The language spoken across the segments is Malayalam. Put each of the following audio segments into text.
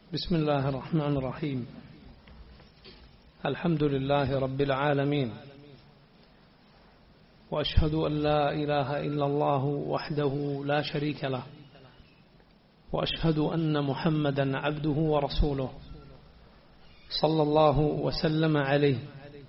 بسم الله الرحمن الرحيم الحمد لله رب العالمين واشهد ان لا اله الا الله وحده لا شريك له واشهد ان محمدا عبده ورسوله صلى الله وسلم عليه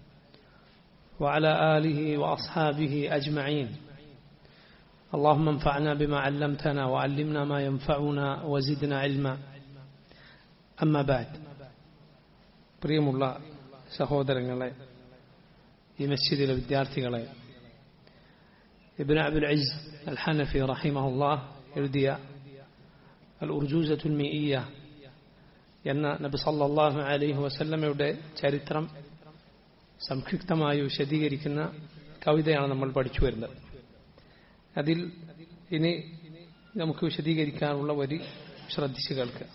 وعلى اله واصحابه اجمعين اللهم انفعنا بما علمتنا وعلمنا ما ينفعنا وزدنا علما അമ്മ ബാദ് പ്രിയമുള്ള സഹോദരങ്ങളെ ഈ മസ്ജിദിലെ വിദ്യാർത്ഥികളെ ഇബിൻ അബുൽ അസ് അൽ ഹനഫി റഹിമഹുല്ലാഹ് എഴുതിയ അൽ ഉർജൂസത്തുൽ മിയ എന്ന നബി സല്ലല്ലാഹു അലൈഹി വസല്ലമയുടെ ചരിത്രം സംക്ഷിപ്തമായി വിശദീകരിക്കുന്ന കവിതയാണ് നമ്മൾ പഠിച്ചു വരുന്നത് അതിൽ ഇനി നമുക്ക് വിശദീകരിക്കാനുള്ള വരി ശ്രദ്ധിച്ചു കേൾക്കുക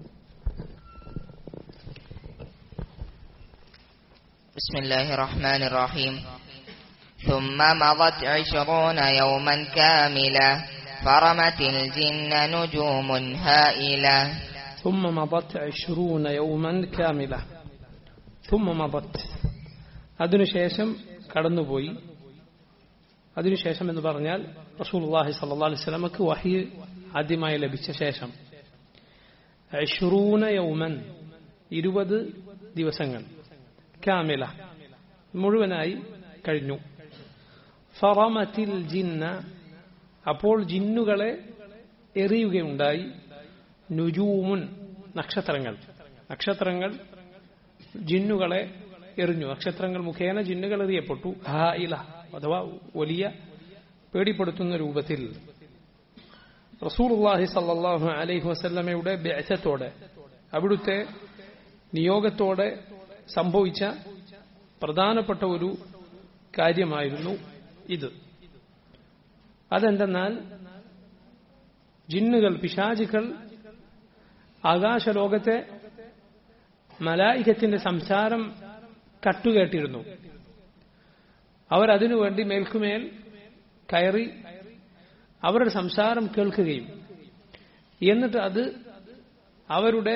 بسم الله الرحمن الرحيم ثم مضت عشرون يوما كاملة فرمت الجن نجوم هائلة ثم مضت عشرون يوما كاملة ثم مضت അതിനുശേഷം കടന്നുപോയി അതിനുശേഷം എന്ന് പറഞ്ഞാൽ റസൂലുള്ളാഹി സല്ലല്ലാഹു അലൈഹി വസല്ലമക്ക് വഹി ആദ്യമായി ലഭിച്ച ശേഷം അഷ്റൂന യൗമൻ ഇരുപത് ദിവസങ്ങൾ കാമില മുഴുവനായി കഴിഞ്ഞു ഫറമത്തിൽ ജിന്ന അപ്പോൾ ജിന്നുകളെ എറിയുകയുണ്ടായി നുജൂമുൻ നക്ഷത്രങ്ങൾ നക്ഷത്രങ്ങൾ ജിന്നുകളെ എറിഞ്ഞു നക്ഷത്രങ്ങൾ മുഖേന ജിന്നുകൾ എറിയപ്പെട്ടു ഹായില അഥവാ വലിയ പേടിപ്പെടുത്തുന്ന രൂപത്തിൽ റസൂലുള്ളാഹി സല്ലല്ലാഹു അലൈഹി വസല്ലമയുടെ ബെഅസത്തോടെ അവിടുത്തെ നിയോഗത്തോടെ സംഭവിച്ച പ്രധാനപ്പെട്ട ഒരു കാര്യമായിരുന്നു ഇത് അതെന്തെന്നാൽ ജിന്നുകൾ പിശാചുകൾ ആകാശലോകത്തെ മലായികത്തിന്റെ സംസാരം കട്ടുകേട്ടിരുന്നു അവരതിനു വേണ്ടി മേൽക്കുമേൽ കയറി അവരുടെ സംസാരം കേൾക്കുകയും എന്നിട്ട് അത് അവരുടെ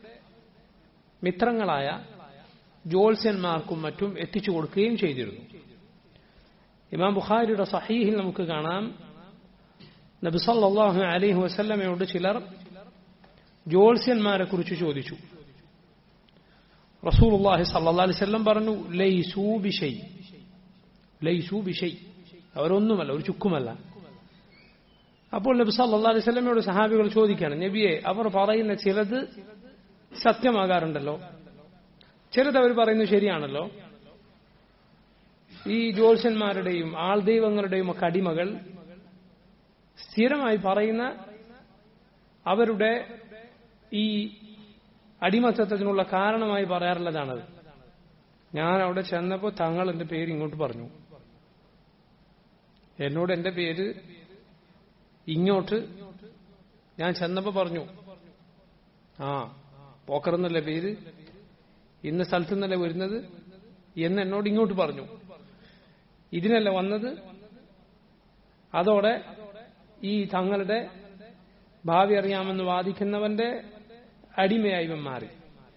മിത്രങ്ങളായ ജ്യോത്സ്യന്മാർക്കും മറ്റും എത്തിച്ചു കൊടുക്കുകയും ചെയ്തിരുന്നു ഇമാം ബുഖാരിയുടെ സഹീഹിൽ നമുക്ക് കാണാം നബി സല്ലല്ലാഹു അലൈഹി വസല്ലമയോട് ചിലർ ജ്യോത്സ്യന്മാരെ കുറിച്ച് ചോദിച്ചു റസൂലുള്ളാഹി സല്ലല്ലാഹു അലൈഹി വസല്ലം പറഞ്ഞു ലൈസൂ ബിഷൈ ലൈസൂ ബിഷൈ അവരൊന്നുമല്ല ഒരു ചുക്കുമല്ല അപ്പോൾ നബി സല്ലല്ലാഹു അലൈഹി വസല്ലമയോട് സഹാബികൾ ചോദിക്കുകയാണ് നബിയെ അവർ പറയുന്ന ചിലത് സത്യമാകാറുണ്ടല്ലോ ചിലത് അവർ പറയുന്നത് ശരിയാണല്ലോ ഈ ജ്യോത്സ്യന്മാരുടെയും ആൾദൈവങ്ങളുടെയും ഒക്കെ അടിമകൾ സ്ഥിരമായി പറയുന്ന അവരുടെ ഈ അടിമത്തത്തിനുള്ള കാരണമായി പറയാറുള്ളതാണത് ഞാൻ അവിടെ ചെന്നപ്പോൾ തങ്ങൾ എന്റെ പേര് ഇങ്ങോട്ട് പറഞ്ഞു എന്നോട് എന്റെ പേര് ഇങ്ങോട്ട് ഞാൻ ചെന്നപ്പോൾ പറഞ്ഞു ആ പോക്കർ എന്നല്ലേ പേര് ഇന്ന സ്ഥലത്തു നിന്നല്ലേ വരുന്നത് എന്ന് എന്നോട് ഇങ്ങോട്ട് പറഞ്ഞു ഇതിനല്ല വന്നത് അതോടെ ഈ തങ്ങളുടെ ഭാവി അറിയാമെന്ന് വാദിക്കുന്നവന്റെ അടിമയായി ഇവൻ മാറി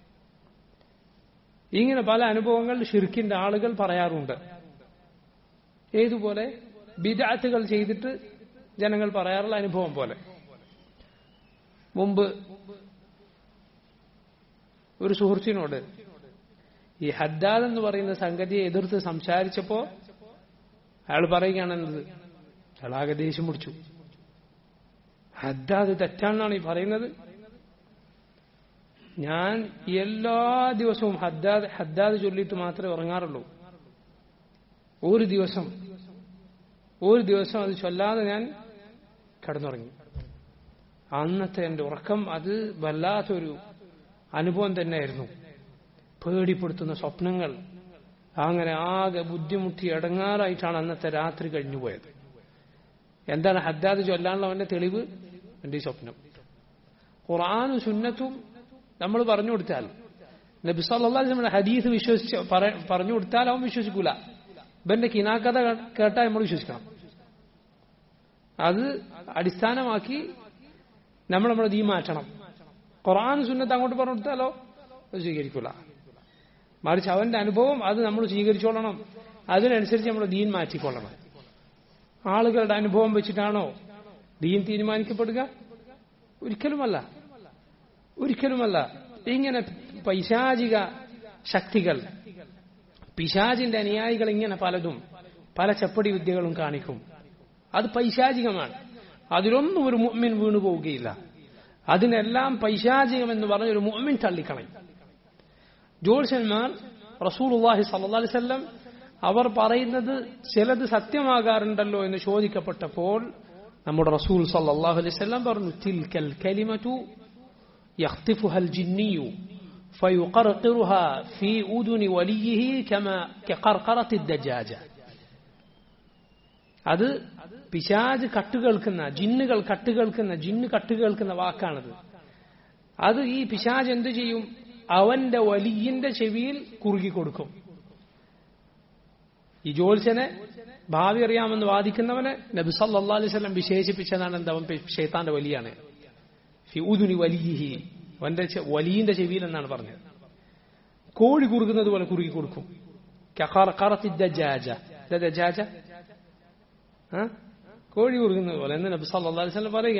ഇങ്ങനെ പല അനുഭവങ്ങൾ ഷിർക്കിന്റെ ആളുകൾ പറയാറുണ്ട് ഏതുപോലെ ബിദാത്തുകൾ ചെയ്തിട്ട് ജനങ്ങൾ പറയാറുള്ള അനുഭവം പോലെ മുമ്പ് ഒരു സുഹൃത്തിനോട് ഈ ഹദ്ദാദ് എന്ന് പറയുന്ന സംഗതിയെ എതിർത്ത് സംസാരിച്ചപ്പോ അയാൾ പറയുകയാണെന്നത് അയാളാകെ ദേഷ്യം പിടിച്ചു ഹദ്ദാദ് തെറ്റാണെന്നാണ് ഈ പറയുന്നത് ഞാൻ എല്ലാ ദിവസവും ഹദ്ദാദ് ഹദ്ദാദ് ചൊല്ലിയിട്ട് മാത്രമേ ഉറങ്ങാറുള്ളൂ ഒരു ദിവസം ഒരു ദിവസം അത് ചൊല്ലാതെ ഞാൻ കിടന്നുറങ്ങി അന്നത്തെ എന്റെ ഉറക്കം അത് വല്ലാത്തൊരു അനുഭവം തന്നെയായിരുന്നു പേടിപ്പെടുത്തുന്ന സ്വപ്നങ്ങൾ അങ്ങനെ ആകെ ബുദ്ധിമുട്ടി ഇടങ്ങാറായിട്ടാണ് അന്നത്തെ രാത്രി കഴിഞ്ഞുപോയത് എന്താണ് ഹദ്ദാദ് ചൊല്ലാനുള്ളവന്റെ തെളിവ് എന്റെ ഈ സ്വപ്നം ഖുറാനും സുന്നത്തും നമ്മൾ പറഞ്ഞു കൊടുത്താൽ നബി സല്ലാ ഹദീസ് വിശ്വസിച്ച് പറഞ്ഞു കൊടുത്താൽ അവൻ വിശ്വസിക്കൂല ഇവന്റെ കിനാക്കഥ കേട്ടാൽ നമ്മൾ വിശ്വസിക്കണം അത് അടിസ്ഥാനമാക്കി നമ്മൾ നമ്മുടെ ദീ മാറ്റണം ഖുർആൻ സുന്നത്ത് അങ്ങോട്ട് പറഞ്ഞു കൊടുത്താലോ അത് സ്വീകരിക്കൂല മറിച്ച് അവന്റെ അനുഭവം അത് നമ്മൾ സ്വീകരിച്ചോളണം അതിനനുസരിച്ച് നമ്മൾ ദീൻ മാറ്റിക്കൊള്ളണം ആളുകളുടെ അനുഭവം വെച്ചിട്ടാണോ ദീൻ തീരുമാനിക്കപ്പെടുക ഒരിക്കലുമല്ല ഒരിക്കലുമല്ല ഇങ്ങനെ പൈശാചിക ശക്തികൾ പിശാചിന്റെ അനുയായികൾ ഇങ്ങനെ പലതും പല ചപ്പടി വിദ്യകളും കാണിക്കും അത് പൈശാചികമാണ് അതിലൊന്നും ഒരു മുഅ്മിൻ വീണു പോവുകയില്ല അതിനെല്ലാം പൈശാചികം എന്ന് പറഞ്ഞ ഒരു മുഅ്മിൻ തള്ളിക്കളയും ജോത്സ്യന്മാർ റസൂലുള്ളാഹി സല്ലല്ലാഹു അലൈഹി വസല്ലം അവർ പറയുന്നത് ചിലത് സത്യമാകാറുണ്ടല്ലോ എന്ന് ചോദിക്കപ്പെട്ടപ്പോൾ നമ്മുടെ റസൂൽ സല്ലല്ലാഹു അലൈഹി വസല്ലം പറഞ്ഞു തിൽക്കൽ കലിമതു യഖ്തിഫുഹൽ ജിന്നിയു فيقرقرها في أذن وليه كما كقرقرة الدجاجة അത് പിശാജ് കട്ടുകേൾക്കുന്ന ജിന്നുകൾ കട്ടുകേൾക്കുന്ന ജിന്ന് കട്ടുകേൾക്കുന്ന വാക്കാണത് അത് ഈ പിശാജ് എന്തു ചെയ്യും അവന്റെ വലിയന്റെ ചെവിയിൽ കുറുകി കൊടുക്കും ഈ ജോത്സ്യനെ ഭാവി അറിയാമെന്ന് വാദിക്കുന്നവനെ നബി സല്ലാ അലൈഹി സ്വലം വിശേഷിപ്പിച്ചതാണ് എന്താ അവൻ ഷെയ്ത്താന്റെ വലിയാണ് ഉദുനി വലിയഹി അവന്റെ വലിയന്റെ ചെവിയിൽ എന്നാണ് പറഞ്ഞത് കോഴി കുറുകുന്നത് പോലെ കുറുകി കൊടുക്കും കോഴി കുറുകുന്നത് പോലെ എന്ന് നബി സല്ലാ അലൈഹി സ്വലം പറയുക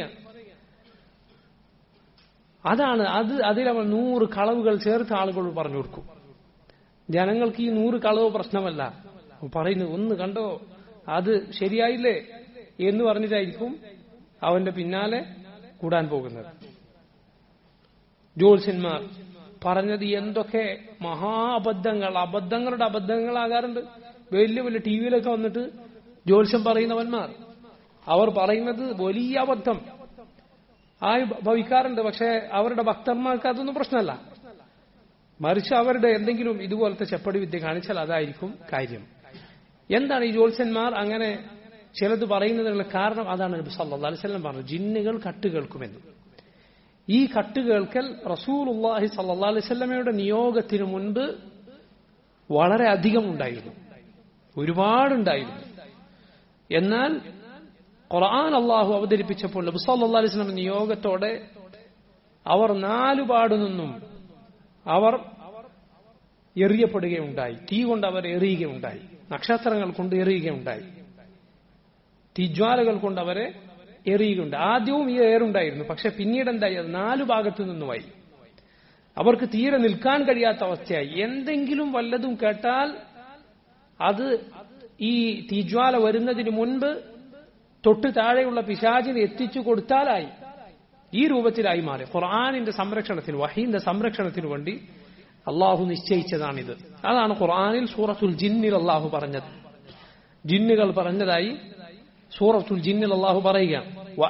അതാണ് അത് അതിലവൻ നൂറ് കളവുകൾ ചേർത്ത് ആളുകൾ പറഞ്ഞു കൊടുക്കും ജനങ്ങൾക്ക് ഈ നൂറ് കളവ് പ്രശ്നമല്ല പറയുന്നു ഒന്ന് കണ്ടോ അത് ശരിയായില്ലേ എന്ന് പറഞ്ഞിട്ടായിരിക്കും അവന്റെ പിന്നാലെ കൂടാൻ പോകുന്നത് ജ്യോത്സ്യന്മാർ പറഞ്ഞത് എന്തൊക്കെ മഹാ അബദ്ധങ്ങൾ അബദ്ധങ്ങളുടെ അബദ്ധങ്ങളാകാറുണ്ട് വലിയ വലിയ ടി വിയിലൊക്കെ വന്നിട്ട് ജ്യോത്സ്യം പറയുന്നവന്മാർ അവർ പറയുന്നത് വലിയ അബദ്ധം ആയി ഭവിക്കാറുണ്ട് പക്ഷെ അവരുടെ ഭക്തന്മാർക്ക് അതൊന്നും പ്രശ്നമല്ല മറിച്ച് അവരുടെ എന്തെങ്കിലും ഇതുപോലത്തെ ചെപ്പടി വിദ്യ കാണിച്ചാൽ അതായിരിക്കും കാര്യം എന്താണ് ഈ ജ്യോത്സ്യന്മാർ അങ്ങനെ ചിലത് പറയുന്നതിനുള്ള കാരണം അതാണ് നബി സല്ലല്ലാഹു അലൈഹി വസല്ലം പറഞ്ഞത് ജിന്നുകൾ കട്ട് കേൾക്കുമെന്ന് ഈ കട്ട് കേൾക്കൽ റസൂലുള്ളാഹി സല്ലല്ലാഹു അലൈഹി വസല്ലമയുടെ നിയോഗത്തിന് മുൻപ് വളരെ അധികം ഉണ്ടായിരുന്നു ഒരുപാടുണ്ടായിരുന്നു എന്നാൽ ഖുർആൻ അള്ളാഹു അവതരിപ്പിച്ചപ്പോൾ നബി സല്ലല്ലാഹു അലൈഹി വസല്ലം നിയോഗത്തോടെ അവർ നാലുപാടു നിന്നും അവർ എറിയപ്പെടുകയുണ്ടായി തീ കൊണ്ട് അവർ എറിയുകയുണ്ടായി നക്ഷത്രങ്ങൾ കൊണ്ട് എറിയുകയുണ്ടായി തീജ്വാലകൾ കൊണ്ട് അവരെ എറിയുകയുണ്ട് ആദ്യവും ഈ ഏറുണ്ടായിരുന്നു പക്ഷെ പിന്നീട് എന്തായി അത് നാലു ഭാഗത്തു നിന്നുമായി അവർക്ക് തീരെ നിൽക്കാൻ കഴിയാത്ത അവസ്ഥയായി എന്തെങ്കിലും വല്ലതും കേട്ടാൽ അത് ഈ തീജ്വാല വരുന്നതിന് മുൻപ് തൊട്ട് താഴെയുള്ള പിശാചിന് എത്തിച്ചു കൊടുത്താലായി ഈ രൂപത്തിലായി മാറി ഖുർആാനിന്റെ സംരക്ഷണത്തിന് വഹീന്റെ സംരക്ഷണത്തിനു വേണ്ടി അള്ളാഹു നിശ്ചയിച്ചതാണിത് അതാണ് ഖുർആാനിൽ സൂറത്തുൽ ജിന്നിൽ അള്ളാഹു പറഞ്ഞത് ജിന്നുകൾ പറഞ്ഞതായി സൂറത്തുൽ ജിന്നിൽ അള്ളാഹു പറയുക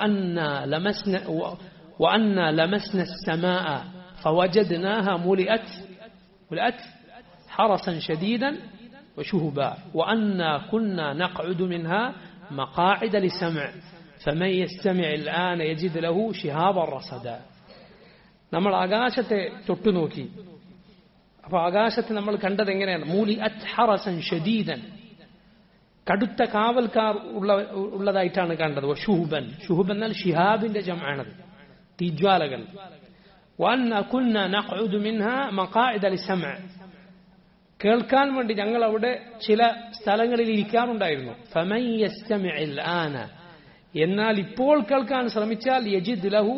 وأنا لمسنا السماء فوجدناها ملئت ملئت حرسا شديدا وشهبا وأنا كنا نقعد منها مقاعد لسمع فمن يستمع الآن يجد له شهابا رصدا നമ്മൾ ആകാശത്തെ തൊട്ടുനോക്കി അപ്പൊ ആകാശത്ത് നമ്മൾ കണ്ടത് എങ്ങനെയാണ് മൂലി അത്ഹറസൻ ഷദീദൻ കടുത്ത കാവൽക്കാർ ഉള്ള ഉള്ളതായിട്ടാണ് കണ്ടത് ഷുഹുബൻ ഷുഹുബൻ എന്നാൽ ഷിഹാബിന്റെ ജമാണത് തീജ്വാലകൾ കേൾക്കാൻ വേണ്ടി ഞങ്ങൾ അവിടെ ചില സ്ഥലങ്ങളിൽ ഇരിക്കാറുണ്ടായിരുന്നു എന്നാൽ ഇപ്പോൾ കേൾക്കാൻ ശ്രമിച്ചാൽ യജിദ് ലഹു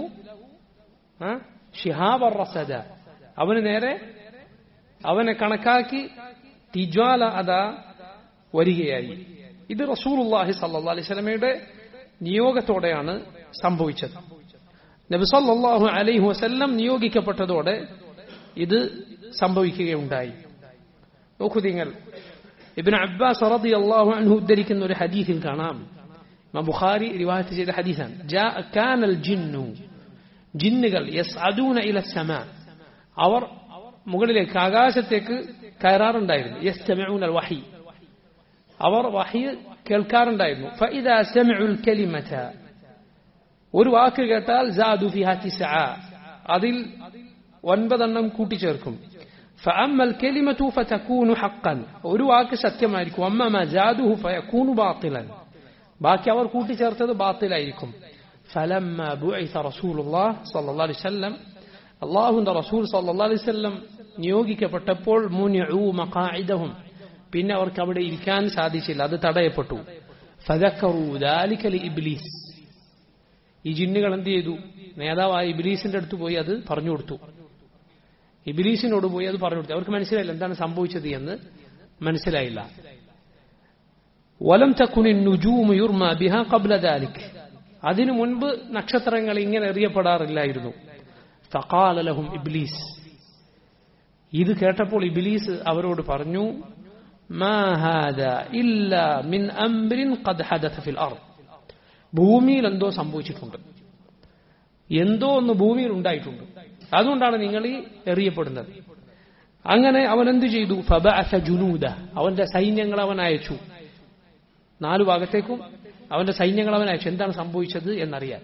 ഷിഹാബ് റസദ അവന് നേരെ അവനെ കണക്കാക്കി തിജ്വാല അതാ വരികയായി ഇത് റസൂലുല്ലാഹി സല്ലാ അലൈഹി സ്വലമയുടെ നിയോഗത്തോടെയാണ് സംഭവിച്ചത് നബി സല്ലാഹു അലൈഹി വസല്ലം നിയോഗിക്കപ്പെട്ടതോടെ ഇത് സംഭവിക്കുകയുണ്ടായി നോക്കൂ നിങ്ങൾ ഇബിൻ അബ്ബാസ് റതി അള്ളാഹു അൻഹു ഉദ്ധരിക്കുന്ന ഒരു ഹദീസിൽ കാണാം ബുഖാരി റിവായത്ത് ചെയ്ത ഹദീസാണ് കാനൽ ജിന്നു ജിന്നുകൾ യസ് അദൂന ഇല സമ അവർ മുകളിലേക്ക് ആകാശത്തേക്ക് കയറാറുണ്ടായിരുന്നു യസ്തമിഊന വഹി അവർ വഹി കേൾക്കാറുണ്ടായിരുന്നു ഫഇദാ സമിഉൽ കലിമത ഒരു വാക്ക് കേട്ടാൽ സാദു ഫിഹ തിസ്അ അതിൽ ഒൻപതെണ്ണം കൂട്ടിച്ചേർക്കും فأما الكلمة فتكون حقا ഒരു വാക്ക് സത്യമായിരിക്കും അമ്മ ما زادوه فيكون باطلا ബാക്കി അവർ കൂട്ടിച്ചേർത്തത് ബാത്തിലായിരിക്കും فلما بعث رسول الله صلى الله عليه وسلم അള്ളാഹുന്റെ റസൂൽ സല്ലാ അലൈവല്ലം നിയോഗിക്കപ്പെട്ടപ്പോൾ മുനിഉ മഖാഇദഹും പിന്നെ അവർക്ക് അവിടെ ഇരിക്കാൻ സാധിച്ചില്ല അത് തടയപ്പെട്ടു ഫദക്കറു ദാലിക ലി ഇബ്ലീസ് ഈ ജിന്നുകൾ എന്ത് ചെയ്തു നേതാവായ ഇബ്ലീസിന്റെ അടുത്ത് പോയി അത് പറഞ്ഞു കൊടുത്തു ഇബ്ലീസിനോട് പോയി അത് പറഞ്ഞു കൊടുത്തു അവർക്ക് മനസ്സിലായില്ല എന്താണ് സംഭവിച്ചത് എന്ന് മനസ്സിലായില്ല വലം തക്കുനി നുജൂമ് യുർമ ബിഹ കബ്ല ദാലിക് അതിനു മുൻപ് നക്ഷത്രങ്ങൾ ഇങ്ങനെ എറിയപ്പെടാറില്ലായിരുന്നു ഫഖാലലഹും ഇബ്ലീസ് ഇത് കേട്ടപ്പോൾ ഇബ്ലീസ് അവരോട് പറഞ്ഞു മാ ഹാദ ഇല്ല മിൻ അംറിൻ ഖദ് ഹദഥ ഫിൽ അർദ് ഭൂമിയിൽ എന്തോ സംഭവിച്ചിട്ടുണ്ട് എന്തോ ഒന്ന് ഭൂമിയിൽ ഉണ്ടായിട്ടുണ്ട് അതുകൊണ്ടാണ് നിങ്ങൾ ഈ എറിയപ്പെടുന്നത് അങ്ങനെ അവൻ എന്തു ചെയ്തു ഫബഅസ ജുനൂദ അവന്റെ സൈന്യങ്ങൾ അവൻ അയച്ചു നാലു ഭാഗത്തേക്കും അവന്റെ സൈന്യങ്ങൾ അവൻ അയച്ചു എന്താണ് സംഭവിച്ചത് എന്നറിയാൻ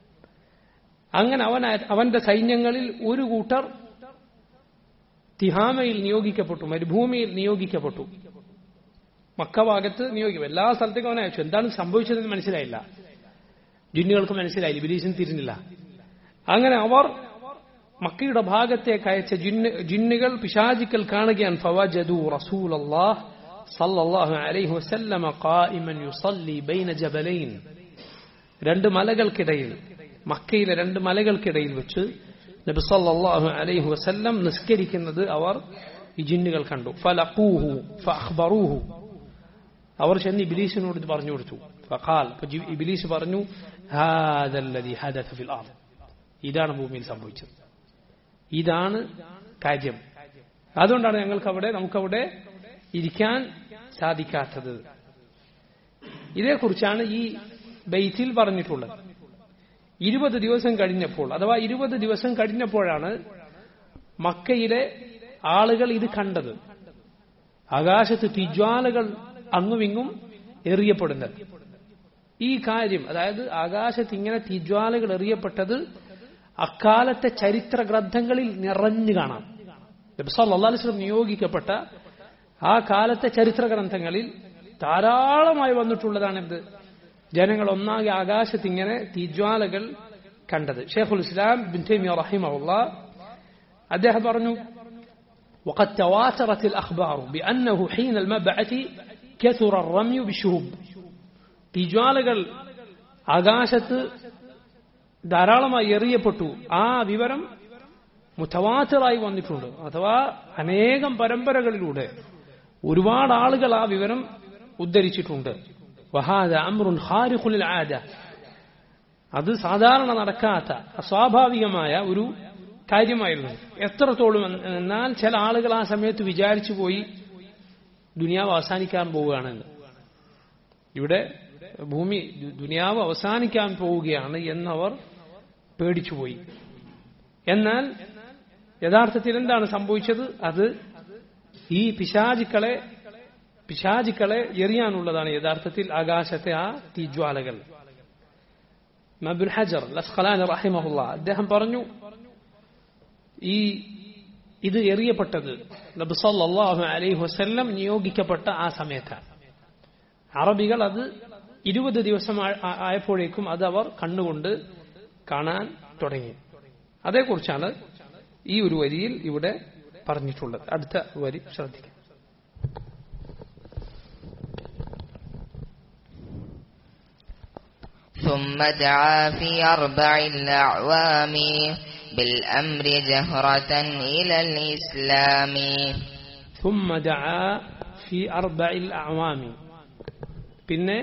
അങ്ങനെ അവൻ അവന്റെ സൈന്യങ്ങളിൽ ഒരു കൂട്ടർ തിഹാമയിൽ നിയോഗിക്കപ്പെട്ടു മരുഭൂമിയിൽ നിയോഗിക്കപ്പെട്ടു മക്ക ഭാഗത്ത് നിയോഗിക്കും എല്ലാ സ്ഥലത്തേക്കും അവൻ അയച്ചു എന്താണ് സംഭവിച്ചതെന്ന് മനസ്സിലായില്ല ജിന്നുകൾക്ക് മനസ്സിലായില്ല ബിലീസിന് തിരിഞ്ഞില്ല അങ്ങനെ അവർ മക്കയുടെ ഭാഗത്തേക്ക് അയച്ച ജിന്നുകൾ പിശാചിക്കൽ കാണുകയാണ് ഫവജദു റസൂൽ അള്ളാഹ് സല്ലല്ലാഹു അലൈഹി വസല്ലമ ഖായിമൻ യുസല്ലി ബൈന ജബലൈൻ രണ്ട് മലകൾക്കിടയിൽ മക്കയിലെ രണ്ട് മലകൾക്കിടയിൽ വെച്ച് നബി സല്ലല്ലാഹു അലൈഹി വസല്ലം നിസ്കരിക്കുന്നത് അവർ ഈ ജിന്നുകൾ കണ്ടു ഫലഖൂഹു ഫഅഖ്ബറൂഹു അവർ ചെന്ന് ഇബ്ലീസിനോട് ഇത് പറഞ്ഞു കൊടുത്തു ഫഖാൽ ഇബ്ലീസ് പറഞ്ഞു ഹാദല്ലദി ഹദഥ ഫിൽ അർദ് ഇതാണ് ഭൂമിയിൽ സംഭവിച്ചത് ഇതാണ് കാര്യം അതുകൊണ്ടാണ് ഞങ്ങൾക്ക് അവിടെ നമുക്കവിടെ ഇരിക്കാൻ സാധിക്കാത്തത് ഇതേക്കുറിച്ചാണ് ഈ ബൈത്തിൽ പറഞ്ഞിട്ടുള്ളത് ഇരുപത് ദിവസം കഴിഞ്ഞപ്പോൾ അഥവാ ഇരുപത് ദിവസം കഴിഞ്ഞപ്പോഴാണ് മക്കയിലെ ആളുകൾ ഇത് കണ്ടത് ആകാശത്ത് തിജ്വാലകൾ അങ്ങുമിങ്ങും എറിയപ്പെടുന്നത് ഈ കാര്യം അതായത് ആകാശത്ത് ഇങ്ങനെ തിജ്വാലകൾ എറിയപ്പെട്ടത് അക്കാലത്തെ ചരിത്ര ഗ്രന്ഥങ്ങളിൽ നിറഞ്ഞു കാണാം അലിസ്ലം നിയോഗിക്കപ്പെട്ട ആ കാലത്തെ ചരിത്ര ഗ്രന്ഥങ്ങളിൽ ധാരാളമായി വന്നിട്ടുള്ളതാണ് എന്ത് ജനങ്ങൾ ഒന്നാകെ ആകാശത്ത് ഇങ്ങനെ തീജ്വാലകൾ കണ്ടത് ഷെയ്ഖുൽ ഇസ്ലാം ബിൻ തൈമിയ റഹിമഹുള്ള അദ്ദേഹം പറഞ്ഞു وقد تواترت الأخبار بأنه حين المبعث كثر الرمي بالشهب തീജ്വാലകൾ ആകാശത്ത് ധാരാളമായി എറിയപ്പെട്ടു ആ വിവരം മുത്തവാത്തറായി വന്നിട്ടുണ്ട് അഥവാ അനേകം പരമ്പരകളിലൂടെ ഒരുപാട് ആളുകൾ ആ വിവരം ഉദ്ധരിച്ചിട്ടുണ്ട് വഹാദ അമ്രുൻ ഖാരിഖുൽ ആദ അത് സാധാരണ നടക്കാത്ത അസ്വാഭാവികമായ ഒരു കാര്യമായിരുന്നു എത്രത്തോളം എന്നാൽ ചില ആളുകൾ ആ സമയത്ത് വിചാരിച്ചു പോയി ദുനിയാവ് അവസാനിക്കാൻ പോവുകയാണെന്ന് ഇവിടെ ഭൂമി ദുനിയാവ് അവസാനിക്കാൻ പോവുകയാണ് എന്നവർ പേടിച്ചുപോയി എന്നാൽ യഥാർത്ഥത്തിൽ എന്താണ് സംഭവിച്ചത് അത് ഈ പിശാചിക്കളെ പിശാചിക്കളെ എറിയാനുള്ളതാണ് യഥാർത്ഥത്തിൽ ആകാശത്തെ ആ തീജ്വാലകൾ മബുൽ ഹജർ ലസ്ഖലാൻ റഹിമഹുല്ല അദ്ദേഹം പറഞ്ഞു ഈ ഇത് എറിയപ്പെട്ടത് നബി സല്ലല്ലാഹു അലൈഹി വസല്ലം നിയോഗിക്കപ്പെട്ട ആ സമയത്താണ് അറബികൾ അത് ഇരുപത് ദിവസം ആയപ്പോഴേക്കും അത് അവർ കണ്ണുകൊണ്ട് കാണാൻ തുടങ്ങി അതേക്കുറിച്ചാണ് ഈ ഒരു വരിയിൽ ഇവിടെ പറഞ്ഞിട്ടുള്ളത് അടുത്ത വരി ശ്രദ്ധിക്കാം ثم دعا في أربع الأعوام بالأمر جهرة إلى الإسلام ثم دعا في أربع الأعوام പിന്നെ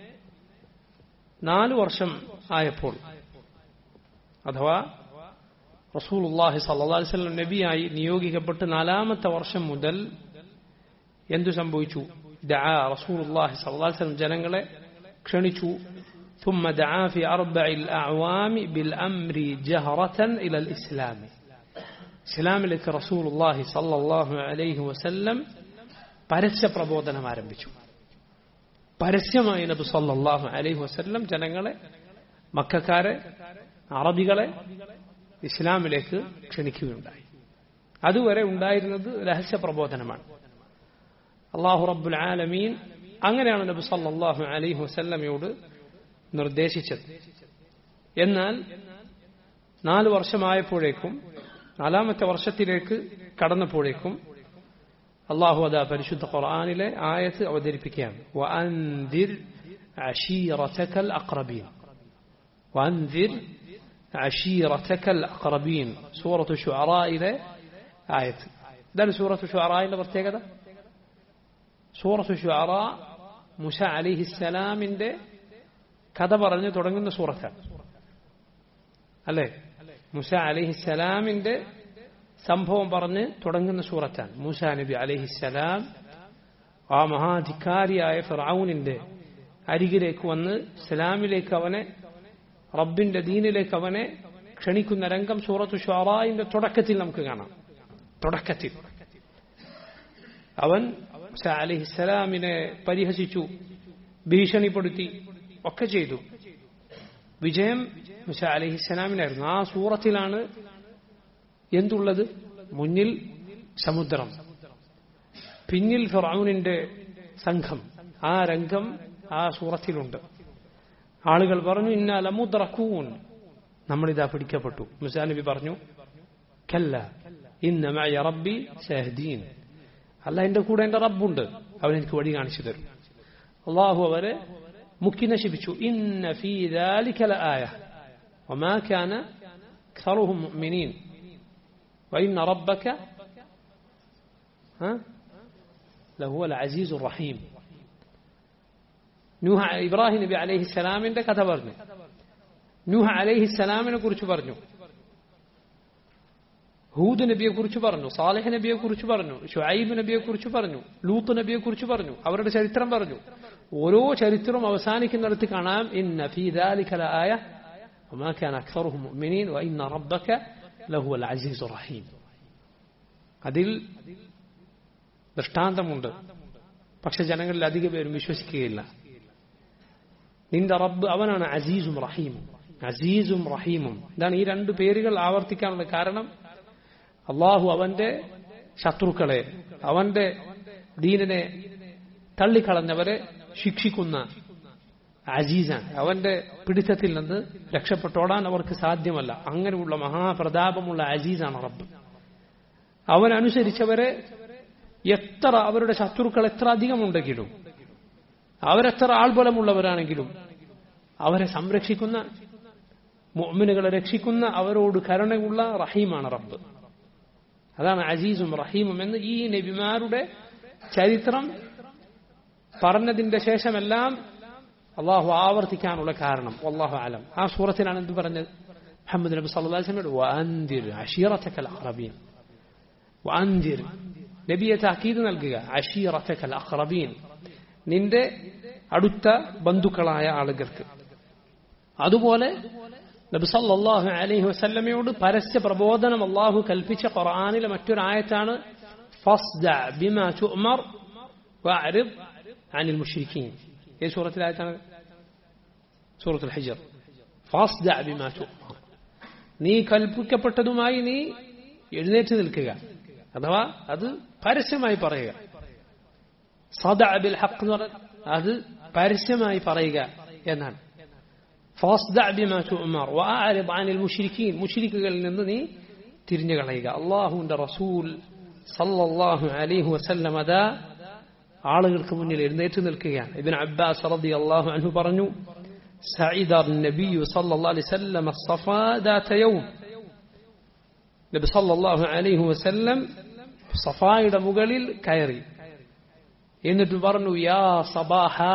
നാല് വർഷം ആയപ്പോൾ അഥവാ റസൂലുള്ളാഹി സല്ലല്ലാഹു അലൈഹി വസല്ലം നബിയായി നിയോഗിക്കപ്പെട്ട് നാലാമത്തെ വർഷം മുതൽ എന്തു സംഭവിച്ചു ദആ റസൂലുള്ളാഹി സല്ലല്ലാഹു അലൈഹി വസല്ലം ജനങ്ങളെ ക്ഷണിച്ചു ثم دعا في أربع الأعوام بالأمر جهرة إلى الإسلام ഇസ്ലാമിലേക്ക് റസൂലുള്ളാഹി സല്ലല്ലാഹു അലൈഹി വസല്ലം പരസ്യ പ്രബോധനം ആരംഭിച്ചു പരസ്യമായി നബി സല്ലല്ലാഹു അലൈഹി വസല്ലം ജനങ്ങളെ മക്കാരെ അറബികളെ ഇസ്ലാമിലേക്ക് ക്ഷണിക്കുകയുണ്ടായി അതുവരെ ഉണ്ടായിരുന്നത് രഹസ്യ പ്രബോധനമാണ് അള്ളാഹു റബ്ബുൽ ആലമീൻ അങ്ങനെയാണ് നബി സല്ലല്ലാഹു അലൈഹി വസല്ലമയോട് നിർദ്ദേശിച്ചത് എന്നാൽ നാല് വർഷമായപ്പോഴേക്കും നാലാമത്തെ വർഷത്തിലേക്ക് കടന്നപ്പോഴേക്കും അള്ളാഹു അദ പരിശുദ്ധ ഖുർആാനിലെ ആയത്ത് അവതരിപ്പിക്കുകയാണ് വഅൻദിർ അശീറതകൽ അഖ്റബീൻ വഅൻദിർ അശീറതകൽ അഖ്റബീൻ സൂറത്തു ഷുഅറായിലെ ആയത്ത് ഇതാണ് സൂറത്തു ഷുഅറായിന്റെ പ്രത്യേകത സൂറത്തു ഷുഅറ മുസ അലിഹിസ്സലാമിന്റെ കഥ പറഞ്ഞ് തുടങ്ങുന്ന സൂറത്താണ് അല്ലേ മുസ അലിഹിസ്സലാമിന്റെ സംഭവം പറഞ്ഞ് തുടങ്ങുന്ന സൂറത്താണ് മൂസ നബി അലഹിസ്സലാം ആ മഹാധികാരിയായ ഫിറൌനിന്റെ അരികിലേക്ക് വന്ന് ഇസ്ലാമിലേക്ക് അവനെ റബ്ബിന്റെ ദീനിലേക്ക് അവനെ ക്ഷണിക്കുന്ന രംഗം സൂറത്തു ഷാറായിന്റെ തുടക്കത്തിൽ നമുക്ക് കാണാം തുടക്കത്തിൽ അവൻ മുസ അലഹിസ്സലാമിനെ പരിഹസിച്ചു ഭീഷണിപ്പെടുത്തി ഒക്കെ ചെയ്തു വിജയം മുസ അലഹിസ്സലാമിനായിരുന്നു ആ സൂറത്തിലാണ് എന്തുള്ളത് മുന്നിൽ സമുദ്രം പിന്നിൽ ഫിറൌനിന്റെ സംഘം ആ രംഗം ആ സൂറത്തിലുണ്ട് ആളുകൾ പറഞ്ഞു ഇന്ന ലമുദ്രക്കൂൻ നമ്മളിതാ പിടിക്കപ്പെട്ടു മുസാ നബി പറഞ്ഞു കല്ല ഇന്ന മഅയ റബ്ബി സഹദീൻ അല്ല എന്റെ കൂടെ എന്റെ റബ്ബുണ്ട് അവൻ എനിക്ക് വഴി കാണിച്ചു തരും അള്ളാഹു അവരെ മുക്കി നശിപ്പിച്ചു ഇന്ന ഫീ ذلك لآية وما كان أكثرهم مؤمنين وإن ربك ها لهو العزيز الرحيم നൂഹ ഇബ്രാഹിം നബി അലൈഹി സ്വലാമിന്റെ കഥ പറഞ്ഞു നൂഹ അലൈഹി സ്വലാമിനെ കുറിച്ച് പറഞ്ഞു ഹൂദ് നബിയെ കുറിച്ച് പറഞ്ഞു സാലിഹ് നബിയെ കുറിച്ച് പറഞ്ഞു ഷുഐബ് നബിയെ കുറിച്ച് പറഞ്ഞു ലൂത്ത് നബിയെ കുറിച്ച് പറഞ്ഞു അവരുടെ ചരിത്രം പറഞ്ഞു ഓരോ ചരിത്രവും അവസാനിക്കുന്നിടത്ത് കാണാം ഇൻ ആയ وما كان أكثرهم مؤمنين وإن ربك لهو العزيز الرحيم അതിൽ ദൃഷ്ടാന്തമുണ്ട് പക്ഷെ ജനങ്ങളിൽ അധിക പേരും വിശ്വസിക്കുകയില്ല നിന്റെ റബ്ബ് അവനാണ് അസീസും റഹീമും അസീസും റഹീമും ഇതാണ് ഈ രണ്ട് പേരുകൾ ആവർത്തിക്കാനുള്ള കാരണം അള്ളാഹു അവന്റെ ശത്രുക്കളെ അവന്റെ ദീനിനെ തള്ളിക്കളഞ്ഞവരെ ശിക്ഷിക്കുന്ന അജീസാണ് അവന്റെ പിടിത്തത്തിൽ നിന്ന് രക്ഷപ്പെട്ടോടാൻ അവർക്ക് സാധ്യമല്ല അങ്ങനെയുള്ള മഹാപ്രതാപമുള്ള അജീസാണ് റബ്ബ് അവൻ അനുസരിച്ചവരെ എത്ര അവരുടെ ശത്രുക്കൾ എത്ര അധികമുണ്ടെങ്കിലും അവരെത്ര ആൾബലമുള്ളവരാണെങ്കിലും അവരെ സംരക്ഷിക്കുന്ന മുഅ്മിനുകളെ രക്ഷിക്കുന്ന അവരോട് കരുണയുള്ള റഹീമാണ് റബ്ബ് അതാണ് അജീസും റഹീമും എന്ന് ഈ നബിമാരുടെ ചരിത്രം പറഞ്ഞതിന്റെ ശേഷമെല്ലാം അള്ളാഹു ആവർത്തിക്കാനുള്ള കാരണം അള്ളാഹു ആലം ആ സൂറത്തിലാണ് എന്ത് പറഞ്ഞത് മുഹമ്മദ് നബി സല്ലാസ്ലമോട് അറബീൻ വാന്തിർ നബിയെ താക്കീത് നൽകുക അഷീറത്തക്കൽ അഖറബീൻ നിന്റെ അടുത്ത ബന്ധുക്കളായ ആളുകൾക്ക് അതുപോലെ നബി സല്ലല്ലാഹു അലൈഹി വസല്ലമയോട് പരസ്യ പ്രബോധനം അള്ളാഹു കൽപ്പിച്ച ഖുർആനിലെ മറ്റൊരായത്താണ് ഫസ്ദ ബിമാ തുഅമർ വഅരിദ് അനിൽ മുശ്രിക്കീൻ ഏത് സൂറത്തിലായത്താണ് സൂറത്തുൽ ഹിജർ ഫസ്ദ ബിമാ തുഅമർ നീ കൽപ്പിക്കപ്പെട്ടതുമായി നീ എഴുന്നേറ്റ് നിൽക്കുക അഥവാ അത് പരസ്യമായി പറയുക സദ ബിൽ ഹഖ് എന്ന് പറഞ്ഞാൽ അത് പരസ്യമായി പറയുക എന്നാണ് فاصدع بما تؤمر وأعرض عن المشركين മുശ്രിക്കുകളിൽ നിന്ന് നീ തിരിഞ്ഞു കളയുക അള്ളാഹുവിന്റെ റസൂൽ സല്ലല്ലാഹു അലൈഹി വസല്ലം അതാ ആളുകൾക്ക് മുന്നിൽ എഴുന്നേറ്റ് നിൽക്കുകയാണ് ഇബ്ൻ അബ്ബാസ് റളിയല്ലാഹു അൻഹു പറഞ്ഞു സഈദ നബി സല്ലല്ലാഹു അലൈഹി വസല്ലം الصفا ذات يوم നബി സല്ലല്ലാഹു അലൈഹി വസല്ലം സഫായുടെ മുകളിൽ കയറി എന്നിട്ട് പറഞ്ഞു യാ സബാഹാ